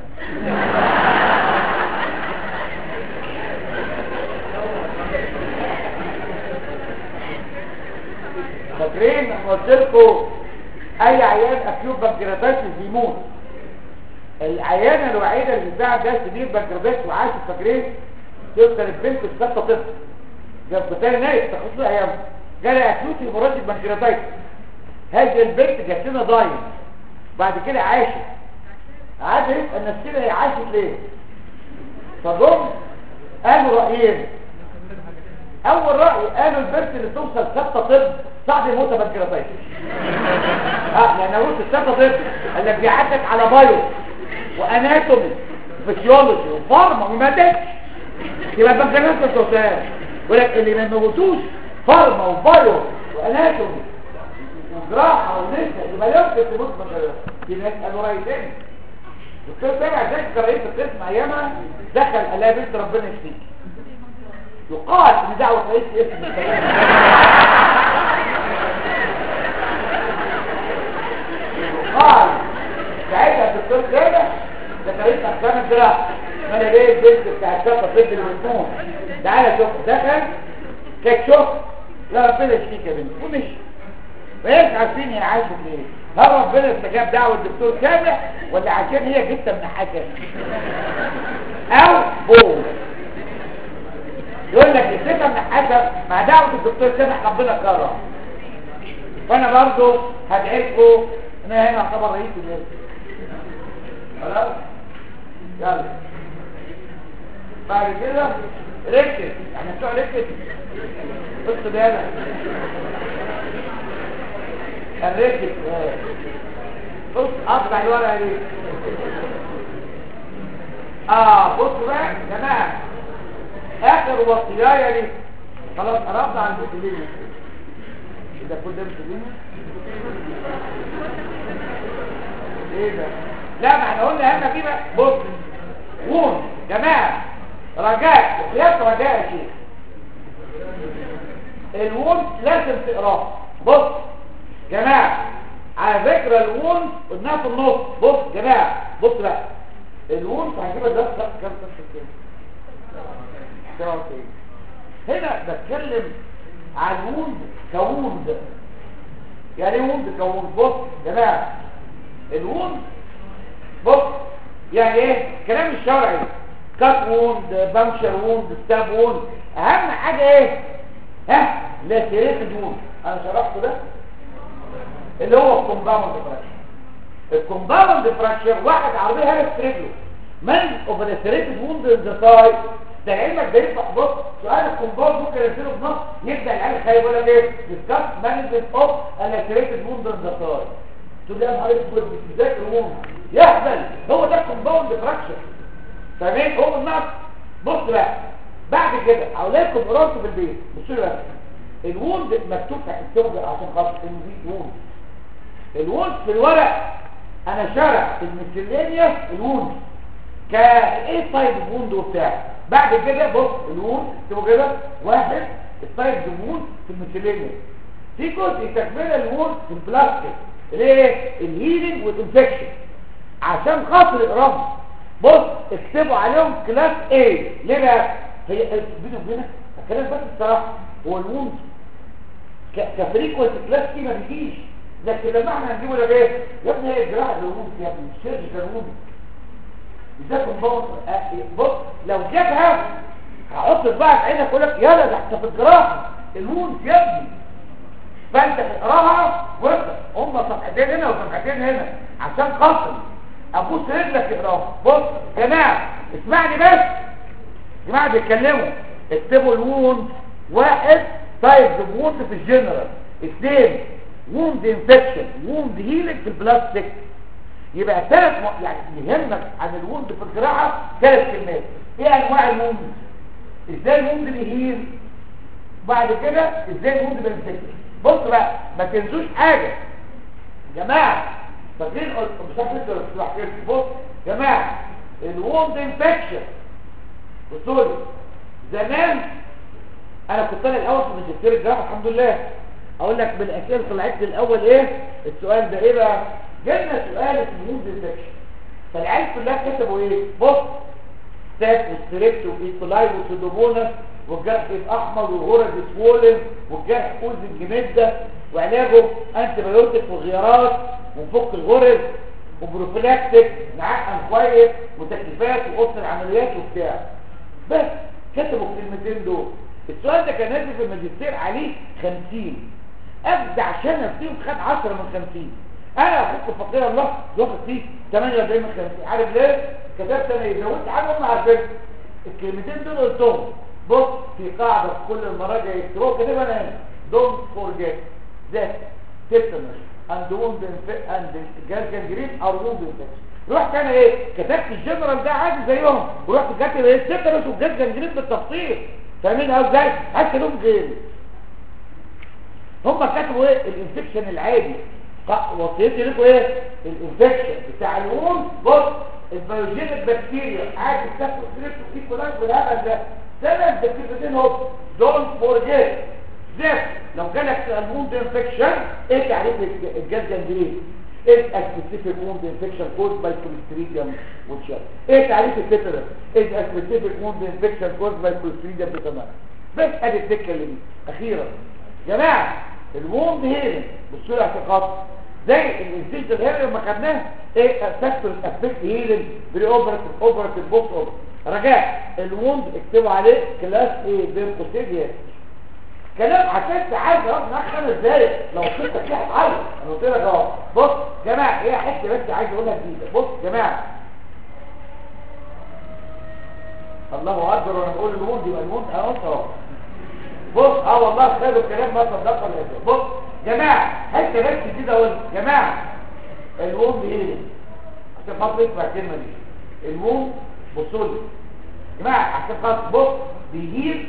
فاكرين لما قلت لكم اي عيان اكيوب بنكرياتايتس بيموت العيانه الوحيده اللي بتاع ده سدير بنكرياتايتس وعاشت فاكرين شوف كانت بنت في ستة طفل جاب كتاني نايف تخصص ايام جالها اكيوت هيموراجيك بنكرياتايتس هذه البنت جات لنا ضايم بعد كده عاشت قعدت يسال نفسنا هي عاشت ليه فجم قالوا رايين اول راي قالوا البنت اللي توصل ستة طب صعب يموت بنكرياتايتس اه لان قلت ستة طب قال لك بيعدك على بايو واناتومي وفسيولوجي وفارما وما ماتتش يبقى البنكرياتايتس توصل ولكن اللي ما موتوش فارما وبايو واناتومي وجراحه ونسا يبقى يمكن تموت بنكرياتايتس في ناس قالوا راي تاني الدكتور سامع ذاك رئيس القسم ايامها دخل قال لها يا بنت ربنا يشفيك يقال ان دعوه رئيس اسم الكلام يقال ساعتها الدكتور سامع ده رئيس اقسام الجراحه ما انا ليه البنت بتاع الشقه ضد المجنون تعالى شوف دخل كيك شوف لا ربنا يشفيك يا بنت ومشي وهيك عارفين هي عاشت ليه هل ربنا استجاب دعوة الدكتور سامع ولا عشان هي جبتة من حاجة او بول يقول لك الثقة من حاجة مع دعوة الدكتور سامع ربنا كرم فانا برضو هدعي لكم ان انا هنا اعتبر رئيس الناس خلاص يلا بعد كده ركز يعني بتوع ركز بص بالك الركز بص اقطع الورقه دي اه بص بقى يا جماعه اخر وصيايه دي خلاص قربنا عن المسلمين ده كل ده مسلمين ايه ده لا ما احنا قلنا اهم فيه بقى بص وون جماعه رجاء قياس رجاء يا شيخ الوون لازم تقراه بص جماعة على فكرة الوون قلناها في النص بص جماعة بص بقى الوون هجيبها ده كام صفحة كام هنا بتكلم عن ووند كووند يعني ايه ووند كووند بص جماعة الووند بص يعني ايه كلام الشرعي كات ووند بامشر ووند ستاب ووند اهم حاجة ايه ها لا سيريت ووند انا شرحته ده اللي هو الكومباوند فراكشر الكومباوند فراكشر واحد عربيه هرس رجله من اوبريتريتد ووند ان ذا سايد ده علمك ده يفتح بص سؤال الكومباوند ممكن يصير بنص يبدا العيال خايف يقول لك ايه ديسكاس مانجمنت اوف الاتريتد ووند ان ذا سايد تقول لي انا عارف بتذاكر ووند يهبل هو ده الكومباوند فراكشر فاهمين هو النص بص بقى بعد كده اولادكم قرارته في البيت بصوا بقى الووند مكتوب تحت التوجه عشان خاطر انه دي ووند الوند في الورق انا شارع الميسلينيوس الوند كايه طيب الوند وبتاع بعد كده بص الوند اكتبوا كده واحد الطيب الوند في الميسلينيوس في جزء تكمله الوند في البلاستيك ليه الهيلينج والانفكشن عشان خاطر اقرب بص اكتبوا عليهم كلاس A ليه بقى هي بيني وبينك الكلام بس الصراحه هو الوند كفريكوانت كلاس C ما بيجيش لكن لما احنا هنجيبه ده ايه يا ابني هي الجراحه الهرمون يا ابني السيرجيكال هرمون ازاي كومباوند بص لو جابها هحط صباعك في عينك اقول لك يلا ده انت في الجراحه الهرمون يا ابني فانت تقراها وافق هم صفحتين هنا وصفحتين هنا عشان خاطر ابوس رجلك تقراها بص يا جماعه اسمعني بس يا جماعه بيتكلموا اكتبوا الوند واحد تايب ووند في الجنرال اثنين ووند انفكشن ووند هيلينج في البلاستيك يبقى ثلاث م... يعني يهمك عن الووند في الجراحه ثلاث كلمات ايه انواع الووند ازاي الووند بيهيل بعد كده ازاي الووند بينفكشن بص بقى ما تنسوش حاجه يا جماعه فاكرين مش عارف بص يا جماعه الووند انفكشن بصوا لي زمان انا كنت انا الاول في ماجستير الجراحه الحمد لله اقول لك بالاسئله طلعت لي الاول ايه السؤال ده ايه بقى جالنا سؤال اسمه مود انفكشن فالعيال كلها كتبوا ايه بص ستاف وستريبت وايكولاي وسودوموناس والجرح يبقى احمر والغرز سوولن والجرح اوز الجمده وعلاجه انتي بايوتيك وغيارات ونفك الغرز وبروفيلاكتيك نعقم كويس وتكليفات وقصر العمليات وبتاع بس كتبوا الكلمتين دول السؤال ده كان نازل في الماجستير عليه 50 ابدع شنف فيهم خد 10 من 50 انا اخوك فقير الله واخد فيه 48 من 50 عارف ليه كتبت انا ايه زودت حاجه هم عارفين الكلمتين دول قلتهم بص في قاعده في كل المراجع يكتبوها كده انا هنا don't forget that tetanus and wound inf- and gangrene are wound infection رحت انا ايه كتبت الجنرال ده عادي زيهم ورحت كاتب ايه التيتانوس والجاز جانجرين بالتفصيل فاهمين ازاي حتى لهم غير هم كتبوا ايه الانفكشن العادي ق- وصيتي لكم ايه الانفكشن بتاع الوم بص البيوجينيك بكتيريا عادي بتاكل سريت وفي كلام والهبل ده سبب بكتيريتين اهو دونت فورجيت زفت لو جالك الوند انفكشن ايه تعريف الج- الجاز جانجرين ايه specific wound infection caused by Clostridium والشر ايه تعريف التترس ايه specific wound infection caused by Clostridium بتمام بس ادي الدكه اللي دي اخيرا جماعه الووند هيرنج بصوا لي اعتقاد زي الانسيجن هيرنج لما خدناه ايه فاكتور افكت هيرنج بري اوبراتيف اوبراتيف بوست اوبر رجاء الووند اكتبوا عليه كلاس ايه بين قوسين يا كلام عشان تعالى اهو معاك خمس دقايق لو كنت فيها حل انا قلت لك اهو بص جماعه هي حته بس عايز اقولها جديده بص جماعه الله اكبر وانا بقول الموند يبقى الموند اهو اهو بص اه والله خير الكلام ما صدق ولا يصدق بص جماعه حته بس كده اقول جماعه الموند ايه عشان خاطر اسمع الكلمه دي الموند بصوا لي جماعه عشان خاطر بص بيجيب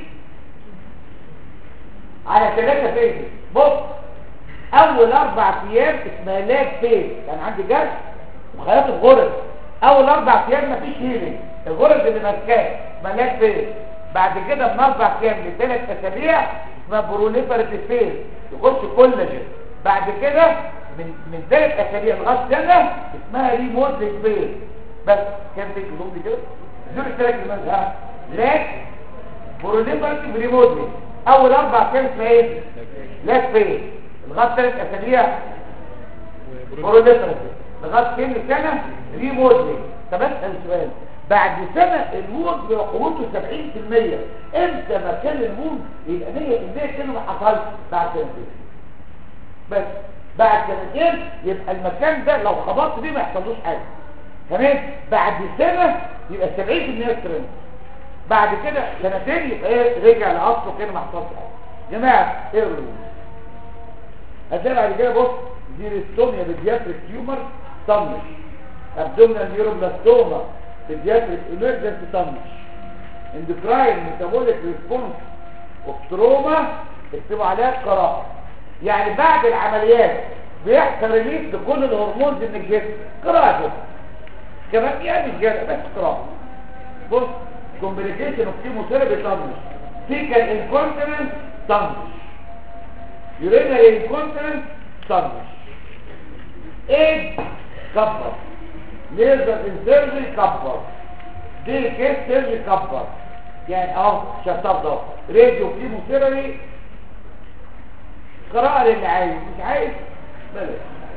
على ثلاثة فيز بص اول اربع ايام اسمها لاج فيز كان عندي جرح وخياط الغرز اول اربع ايام مفيش هيلينج الغرز اللي ماسكاه اسمها لاج فيز بعد كده من اربع ايام لثلاث اسابيع اسمها بروليفرتيف فيز يخش كولاجين بعد كده من من ثلاث اسابيع لغايه سنه اسمها ريموديل فيز بس كام دي كلهم دي كده دول الثلاث كلمات ها لاج بروليفرتيف ريموديل اول اربع ايام اسمها ايه لاج فيز لغايه ثلاث اسابيع بروليفرتيف لغايه كام سنه ريموديل طب اسال سؤال بعد سنة الموت بيبقى قوته 70% امتى مكان الموت يبقى 100% كانه ما حصلش بعد سنتين بس بعد سنتين يبقى المكان ده لو خبطت بيه ما يحصلوش حاجه تمام بعد سنة يبقى 70% ترند بعد كده سنتين يبقى ايه رجع لاصله كده ما حصلش حاجه جماعه ايه الرول هتلاقي بعد كده بص ديريستوميا بيدياتريك تيومر طنش ابدومينال نيوروبلاستوما بيدياتريك ايمرجنسي طنش اندوكراين ميتابوليك ريسبونس اوبتروما اكتبوا عليها قراءه يعني بعد العمليات بيحصل ريليز لكل الهرمونز من الجسم قراءه كده كمان يعني مش جاده بس قراءه بص كومبليكيشن اوف كيموثيرابي طنش فيكال انكونتيننس طنش يورينري انكونتيننس طنش ايه كبر ليزر انسيرجي كبر دي كيس سيرجي كبر يعني اهو شطب ده راديو كيموثيرابي قراءة للي عايز مش عايز بلاش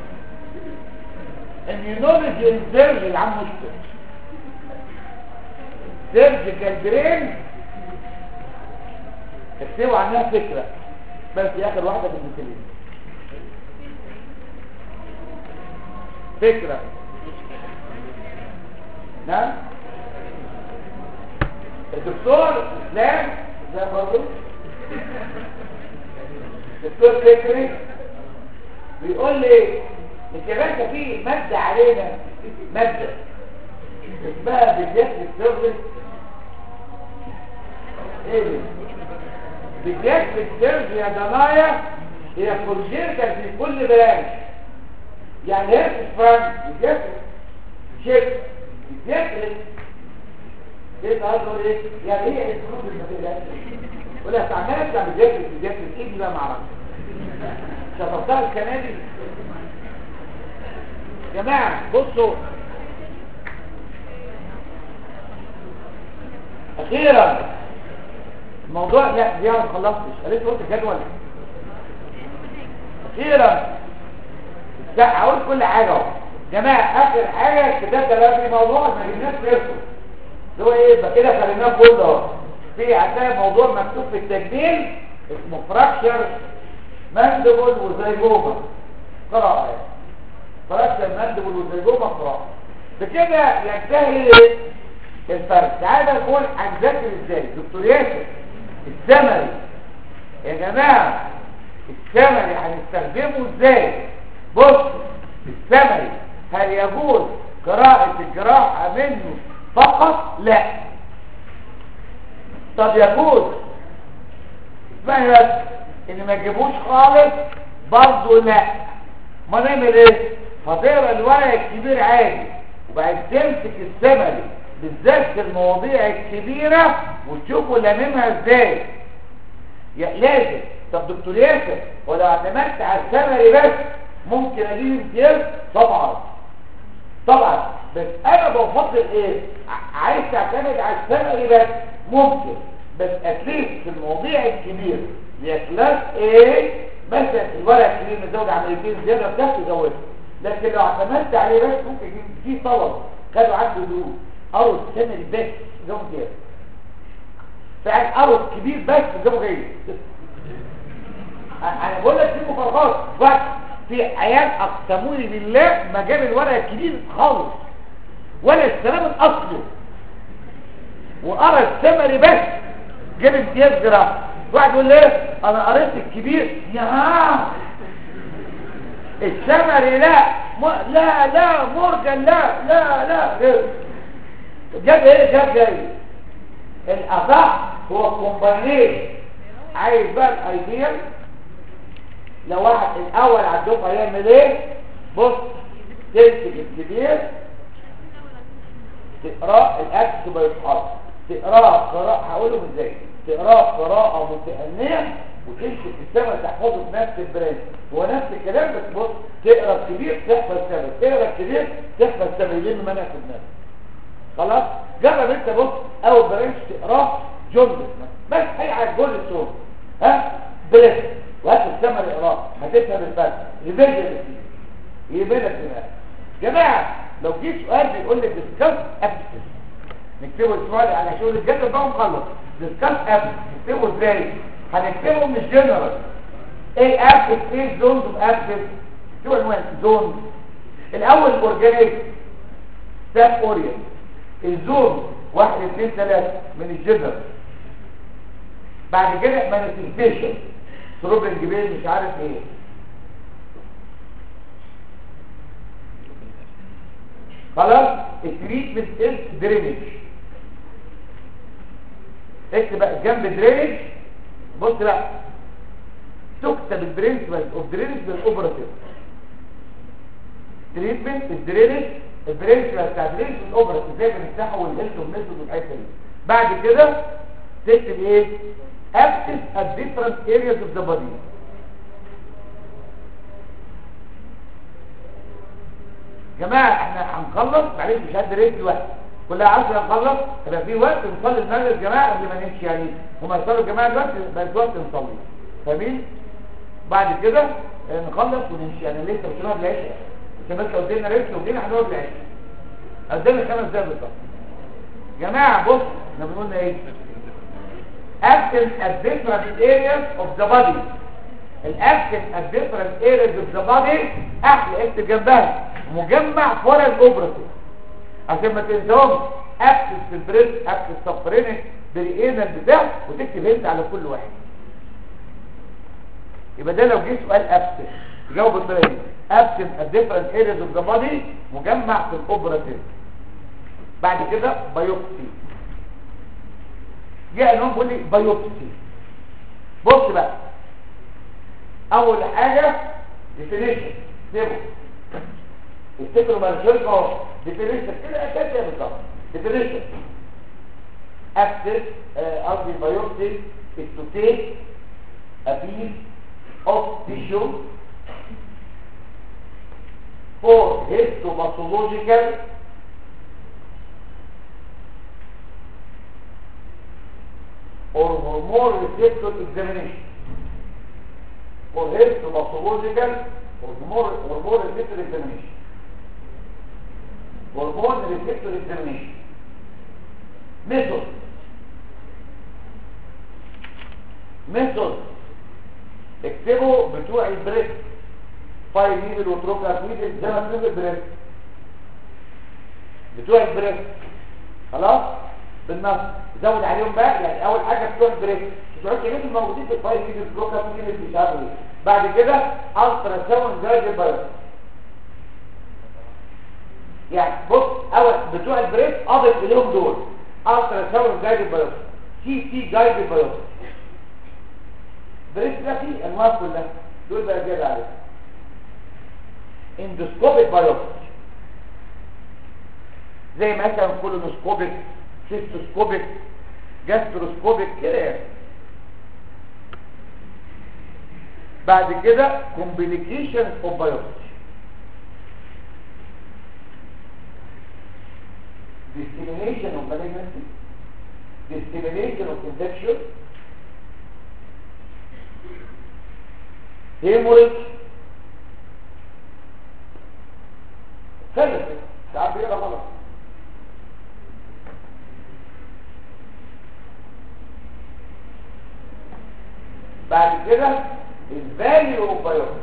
immunology انسيرجي العم مشكل سيرجيكال برين اكتبوا عنها فكرة بس دي اخر واحدة في المثلين فكرة نعم الدكتور اسلام ده برضه دكتور فكري بيقول لي انت باشا في مادة علينا مادة اسمها بداية السيرفيس ايه دي؟ بداية السيرفيس يا جماعة هي كونجيركال في كل برانش يعني هي فرانك بداية شيك بداية ايه قصده ايه؟ يعني هي الفلوس المثلات ولا استعملت يعني بداية بداية ايه دي بقى معرفش شطبتها السنة دي يا جماعه بصوا اخيرا الموضوع لا دي انا ما خلصتش قريت قلت الجدول اخيرا لا هقول كل حاجه اهو جماعه اخر حاجه الكتاب ده بقى في موضوع ما جبناش سيرته اللي هو ايه يبقى كده خليناه كله اهو في هتلاقي موضوع مكتوب في التجميل اسمه فراكشر ماندبل وزيجوما قراءه يعني فراكشر ماندبل وزيجوما قراءه بكده ينتهي الفرق تعالى نقول هنذاكر ازاي دكتور ياسر السمري يا جماعه السمري هنستخدمه ازاي بص السمري هل يجوز قراءة الجراحة منه فقط لا طب يجوز اسمعني بس ان ما تجيبوش خالص برضه لا ما نعمل ايه هتقرا الورق الكبير عادي وبعد تمسك السمري بالذات في المواضيع الكبيرة وتشوفوا لاممها ازاي يا لازم طب دكتور ياسر ولو اعتمدت على السمري بس ممكن اجيب امتياز طبعا طبعا بس انا بفضل ايه ع- عايز تعتمد على السمري بس ممكن بس اتليست في المواضيع الكبيرة يا كلاس ايه مثلا الورق الكبير مزود عمليتين زيادة بتاعته زودها لكن لو اعتمدت عليه بس ممكن يجيب في طلب خدوا عنده دروس ارض سمري بس جابوا امتياز ساعات ارض كبير بس جابوا جيد انا بقول لك دي مفارقات بس في عيال اقسموني بالله ما جاب الورق الكبير خالص ولا السلام الاصلي وقرا السمري بس جاب امتياز جراحه واحد يقول لي انا قريت الكبير يا السمري لا م... لا لا مورجان لا لا لا جاب ايه جاب جاي الاصح هو كومبانيشن عايز بقى الايديال لو واحد الاول على الدفعه يعمل ايه بص تمسك الكبير تقراه الاكس ما يتحط تقراه قراءه هقوله ازاي تقراه قراءه متأنية وتمسك السما تحفظه في نفس البرانش هو نفس الكلام بس بص تقرا الكبير تحفظ سما تقرا الكبير تحفظ سما يلم منها في دماغك خلاص جرب انت بص اول برانش تقراه جمله بس هي على الجول الصوت ها بلس وهات السما الاقراه هتفهم الفرق يبين لك يبين لك دماغك جماعه لو جه سؤال بيقول لك ديسكاس ابسس نكتبه السؤال على شغل الجدول بقى ونخلص ديسكاس ابسس نكتبه ازاي هنكتبه مش جنرال ايه ابسس ايه زونز اوف ابسس شو عنوان زون الاول اورجانيك ستاب اورينت الزون واحد اثنين ثلاثة من الجدر بعد كده مانيفستيشن سروبن جبال مش عارف ايه خلاص التريتمنت از درينج اكتب بقى جنب درينج بص بقى تكتب البرنسبل اوف درينج بالاوبراتيف تريتمنت الدرينج البرنسبل بتاع درينج بالاوبراتيف ازاي بنفتحه والهيلث والميثود والحته دي بعد كده تكتب ايه abscess at different areas of the body جماعة احنا هنخلص معلش مش هدي ريت دلوقتي كلها عارفه هنخلص يبقى في وقت نصلي المغرب يا جماعه قبل ما نمشي يعني هما يصلوا الجماعه دلوقتي بقى في وقت نصلي فاهمين بعد كده اه، نخلص ونمشي يعني لسه مش هنقعد العشاء عشان بس لو ادينا ريت وجينا هنقعد العشاء قدامي خمس دقايق بالظبط جماعه بص احنا بنقول ايه actions at different areas of the body الاكشن at different areas of the body احلى اكتب جنبها مجمع فورا الاوبراتيف عشان ما تنساهمش اكسس في البريس اكسس سفرينك بريئينال بتاع وتكتب هنت على كل واحد يبقى ده لو جه سؤال اكسس تجاوب بالطريقه دي اكشن at different areas of the body مجمع في الاوبراتيف بعد كده بايوبسي جه قال لهم بيقول لي بايوبسي بص بقى اول حاجه ديفينيشن سيبه افتكروا مرشلكم اهو ديفينيشن كده اساس ايه بالظبط ديفينيشن اكسس قصدي بايوبسي is to take a piece of tissue for histopathological or hormone receptor examination for histopathological or hormone, hormone receptor examination hormone receptor examination method method اكتبوا بتوع البريك فايل نيدل وتروكا نيدل زي ما بنقول البريك بتوع البريك خلاص بالنص زود عليهم بقى يعني اول حاجه بتوع البريك بتوع الكلمات الموجودين في الفايل نيدل تروكا نيدل مش عارف ايه بعد كده الترا ساوند زي البايوس يعني بص اول بتوع البريك اضف اليهم دول الترا ساوند جايد بايوس تي تي جايد بايوس بريك ده فيه انواع كلها دول بقى زياده عليهم اندوسكوبيك بايوس زي مثلا كولونوسكوبيك سيستوسكوبيك جاستروسكوبيك كده يعني بعد كده كومبليكيشنز اوف بايوبسي dissemination of malignancy, dissemination of infection, hemorrhage, ثلاثة ساعات بيقرا غلط بعد كده الفاليو اوف بايوبسي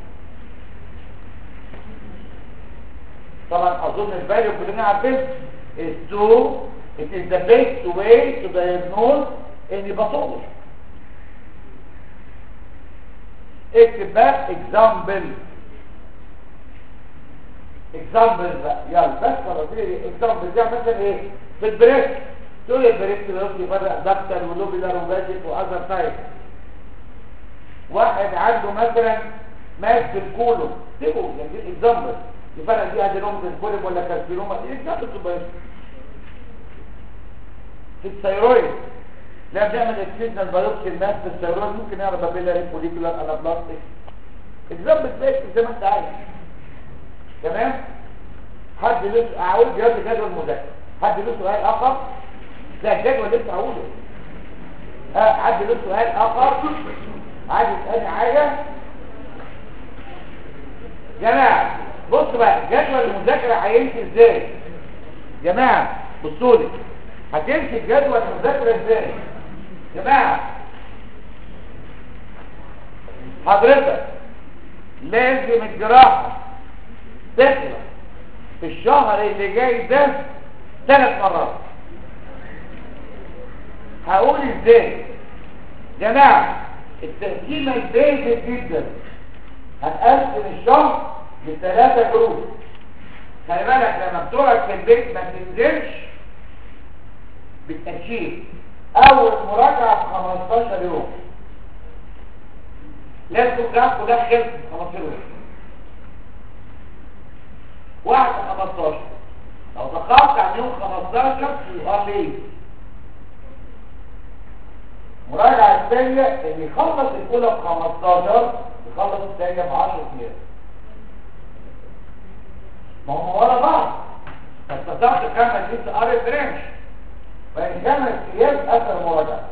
طبعا اظن الفاليو كلنا عارفين is to it is the best way to diagnose any pathology اكتب بقى example example بقى يلا بس خلاص ايه example ده مثلا ايه في البريك تقول البريك دلوقتي يفرق دكتور ولوبيلر وباجيك واذر تايب واحد عنده مثلا ماس في الكولون تبقوا يعني دي example يفرق دي ادينومز البوليب ولا كارسينوما دي example تبقى في الثيرويد لا بنعمل اكسيدنال بايوبسي الماس في الثيرويد ممكن نعرف بابيلاري فوليكولار انابلاستيك اكزامبل زي زي ما انت عايز تمام حد لسه اقول جهاز جدول المذاكره حد له سؤال اخر لا الجدول لسه هقوله ها حد له سؤال اخر عايز يسالني حاجه جماعه بصوا بقى جدول المذاكره هيمشي ازاي جماعه بصوا لي هتمشي جدول المذاكره ازاي جماعه حضرتك لازم الجراحه تخلص في الشهر اللي جاي ده ثلاث مرات هقول ازاي جماعه التقسيمه البيزك جدا هنقسم الشهر لثلاثه جروب خلي بالك لما بتقعد في البيت ما تنزلش بالتنشيط اول مراجعه ب 15 يوم لازم تاخد ده خلص 15 يوم واحد 15 لو تخطى عن يوم 15 يبقى ليه مراجعة الثانية اللي يخلص الأولى ب 15 يخلص الثانية ب 10 أيام ما هم ورا بعض فاستطعت كامل لسه قاري برنش فإن كان الأيام أثر مراجعة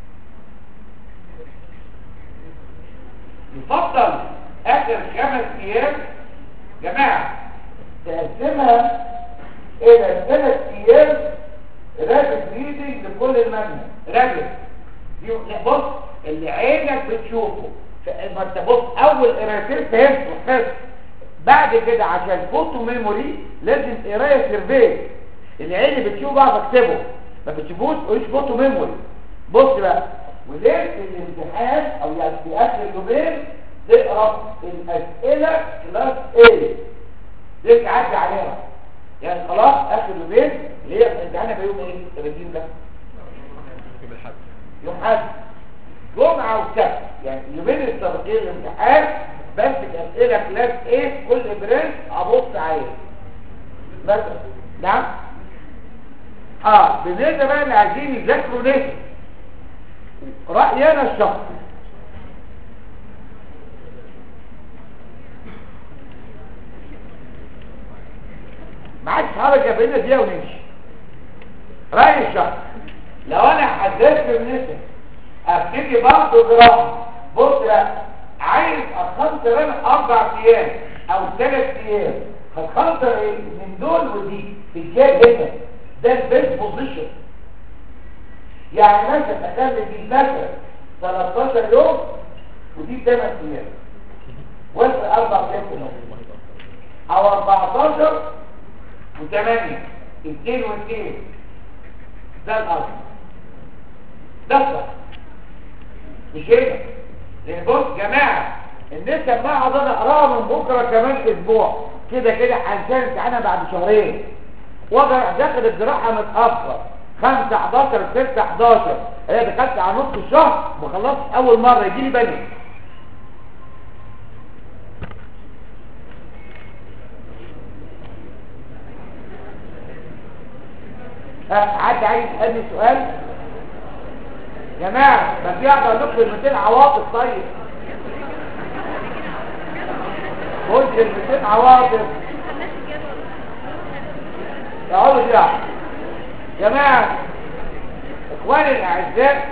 يفضل آخر خمس أيام جماعة تقسمها الى ثلاث ايام رابط ريدنج لكل المنهج رابط دي بص اللي عينك بتشوفه ما انت بص اول قرايتين فهمت وحفظت بعد كده عشان فوتو ميموري لازم قرايه سيرفي اللي عيني بتشوفه بعرف اكتبه ما بتشوفوش قوليش فوتو ميموري بص بقى وليله الامتحان او يعني في اخر اليومين تقرا الاسئله كلاس ايه دي تعدي عليها يعني خلاص اخر يومين اللي هي الامتحان بيوم ايه 30 ده يوم الحد يوم حد جمعه وسبت يعني يومين السابقين الامتحان بمسك اسئله كلاس ايه كل برنس ابص عليه بس نعم اه بالنسبه بقى اللي عايزين يذاكروا نسب رايي انا الشخصي نتحرك بينا دقيقه ونمشي راي الشخص لو انا حددت بالنسبه ابتدي برضه جراحه بص بقى عايز اتخنصر انا اربع ايام او ثلاث ايام هتخنصر ايه من دول ودي في الجاب هنا ده البيست بوزيشن يعني مثلا اخلي دي مثلا 13 يوم ودي 8 ايام وانت اربع ايام في النص او 14 و8 2 و2 ده الاصل ده الصح مش هنا لان بص جماعه النسب ما عضنا اقراها من بكره كمان اسبوع كده كده هنسال امتحانها بعد شهرين وضع داخل الجراحه متاخر 5 11 6 11 انا دخلت على نص الشهر ما خلصتش اول مره يجي لي بني حد عايز يسالني سؤال جماعه ما في واحد اقول لكم كلمتين عواطف طيب قول كلمتين عواطف اقعدوا كده جماعه اخواني الاعزاء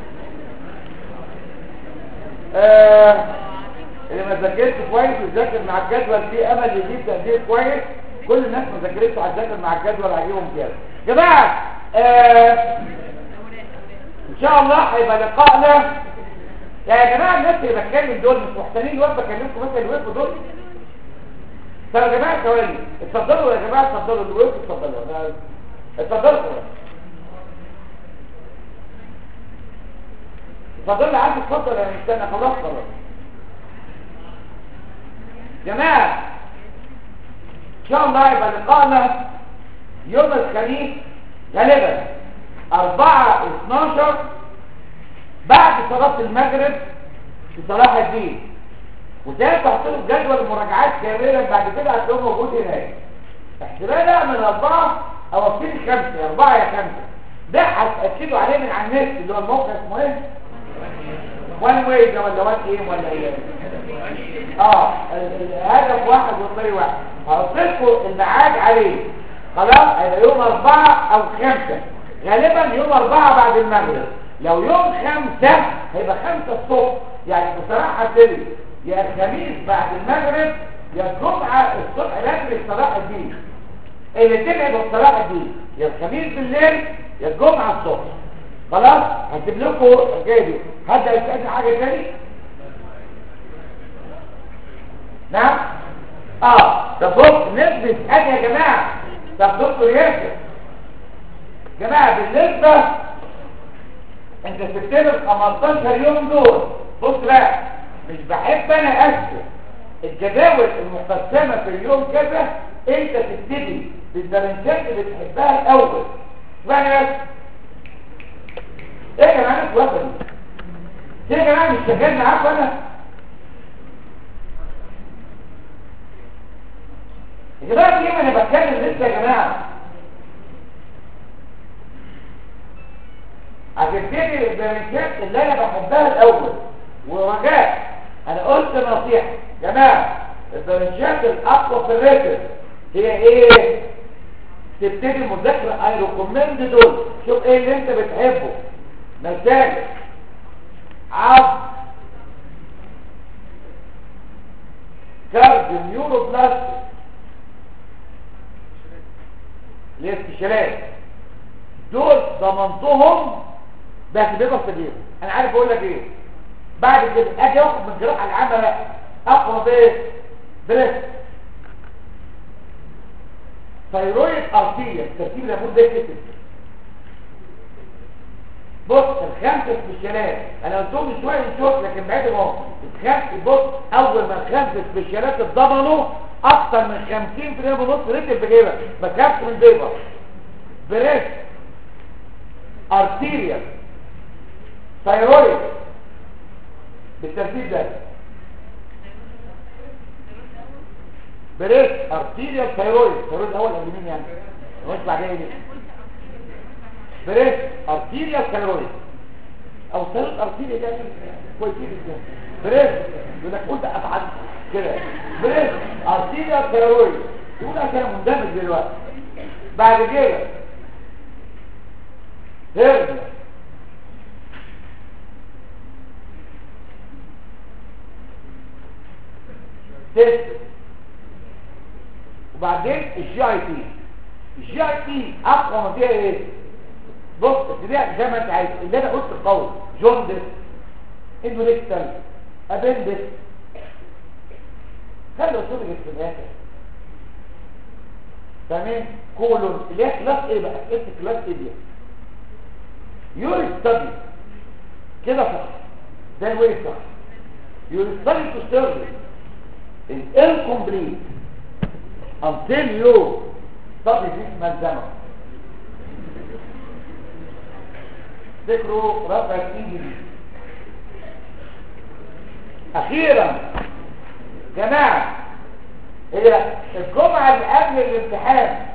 آه اللي ما ذاكرش كويس وذاكر مع الجدول في امل يجيب تقدير كويس كل الناس ما ذاكرتش هتذاكر مع الجدول هيجيبهم كده جماعه آه ان شاء الله هيبقى لقائنا يا جماعه الناس اللي بتكلم دول مش محتاجين الوقت بكلمكم مثلا اللي وقفوا دول طب يا جماعه ثواني اتفضلوا يا جماعه اتفضلوا اللي وقفوا اتفضلوا أنا- اتفضلوا اتفضلوا اللي عايز اتفضل انا مستنى خلاص خلاص جماعه ان شاء الله يبقى لقائنا يوم الخميس غالبا 4 12 بعد صلاة المغرب في صلاح الدين وده تحصيل جدول المراجعات كاملا بعد كده هتلاقوه موجود هناك احتمال من أربعة أو ابتدي خمسة يا أربعة يا خمسة ده هتأكدوا عليه من على النت اللي هو الموقع اسمه ايه؟ وان واي ده ولا وان ايه ولا ايه؟ اه ال- الهدف واحد والطريق واحد هحط لكم الميعاد عليه خلاص هيبقى يوم أربعة أو خمسة غالبا يوم أربعة بعد المغرب لو يوم خمسة هيبقى خمسة الصبح يعني بصراحة هتبتدي يا الخميس بعد المغرب يا الجمعة الصبح بدري صلاح الدين اللي تبعد صلاح الدين يا الخميس بالليل يا الجمعة الصبح خلاص هسيب لكم الحكايه دي حد هيسألني حاجة تاني؟ نعم اه طب بص نسبة ادي يا جماعة طب دكتور ياسر جماعة بالنسبة انت سبتنا 15 يوم دول بص بقى مش بحب انا اكتب الجداول المقسمة في اليوم كذا انت تبتدي بالبرنشات اللي بتحبها الاول اسمعني بس ايه يا جماعة انتوا وطني ايه يا جماعة مش شغال معاكم انا يا جماعة ليه ما انا بتكلم لسه يا جماعة هتبتدي البرنشات اللي انا بحبها الاول ورجاء انا قلت نصيحة يا جماعة البرنشات الاقوى في الريتم هي ايه تبتدي مذاكرة اي ريكومند دول شوف ايه اللي انت بتحبه مساجد عصر كارد نيورو بلاستيك الاستشارات دول ضمنتهم بس بيبقى صغير انا عارف اقول لك ايه بعد كده اجي اخد من الجراحه العامه بقى اقوى بايه بريست ثيرويد ارتيريا الترتيب لابد ده كده بص الخمسه سبيشالات انا قلتهم من شويه نشوف لكن بعيد اهو الخمس بص اول ما الخمسه سبيشالات اتضمنوا اكتر من 50% ونص ريتل بجيبها ما كانش من جيبها بريست ارتيريا ثيرويد بالترتيب ده بريست ارتيريا ثيرويد ثيرويد الاول قبل مين يعني مش بعدين دي بريست ارتيريا ثيرويد او ثيرويد ارتيريا ده كويسين جدا بريست يقول لك قلت ابعد كده بريست ارتيريا ثيرويد يقول لك انا مندمج دلوقتي بعد كده هرجع تست وبعدين الجي اي تي الجي اي تي اقوى ما فيها ايه بص ابتديها زي ما انت عايز اللي انا قلت القول جوندس اندوريكتال ابندس خلي اصولك في الاخر تمام كولون اللي هي كلاس ايه بقى اسم كلاس ايه دي يور ستادي كده صح ده الوي صح يور ستادي تو سيرفيس is incomplete until you study this ملزمة ذكروا رفع الايد اخيرا جماعة هي الجمعة اللي قبل الامتحان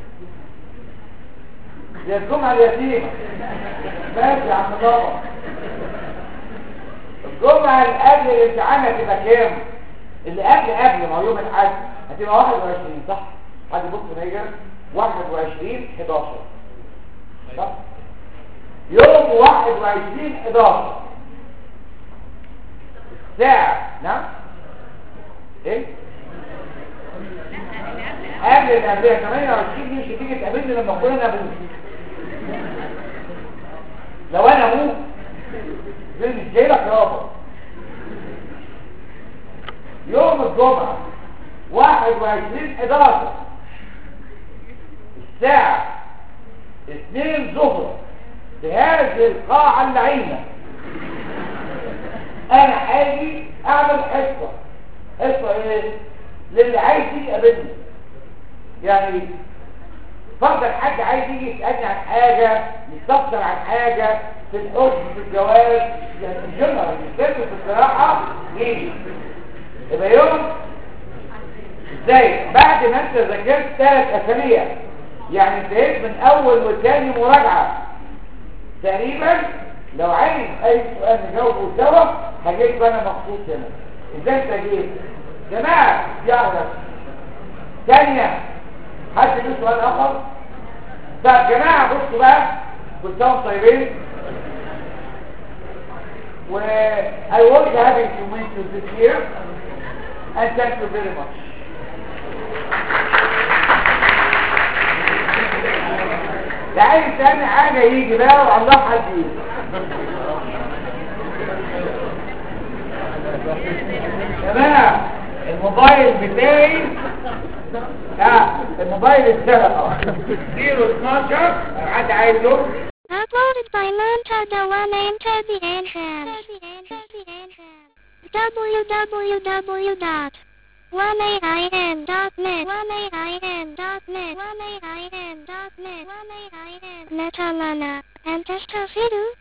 هي الجمعة اليتيمة ماشي يا عم بابا الجمعة اللي قبل الامتحان هتبقى كام؟ اللي قبل قبل ما هو يوم الحد هتبقى 21 صح؟ حد يبص نيجر 21 11 صح؟ يوم 21 11 الساعة نعم؟ ايه؟ قبل اللي قبلها 28 دي مش هتيجي تقابلني لما اكون انا ابوك لو انا ابوك زي مش جاي لك يابا يوم الجمعة 21 11 الساعة 2 ظهر في هذه القاعة اللعينة انا هاجي اعمل حصة حصة ايه للي عايز يجي يقابلني يعني فرضا حد عايز يجي يسألني عن حاجة يستفسر عن حاجة في الحكم في الجواز يعني جنرال يستفسر في الصراحة يجي يبقى يوم ازاي بعد ما انت ذاكرت ثلاث اسابيع يعني انتهيت من اول وثاني مراجعة تقريبا لو عايز اي سؤال نجاوبه سوا هجيب انا مخصوص هنا ازاي انت جيت جماعة يعرف ثانية حد له سؤال اخر طب جماعة بصوا بقى كل سنة وانتم طيبين و I was having to meet you this year and thank you very much ده عايز تاني حاجة يجي بقى والله حد يجي جماعة الموبايل بتاعي اه الموبايل اتسرق اه 012 حد عايزه Uploaded by Manta Dewan into the entrance. www.1aim.net 1aim.net 1aim.net Netalana. And Testafidu.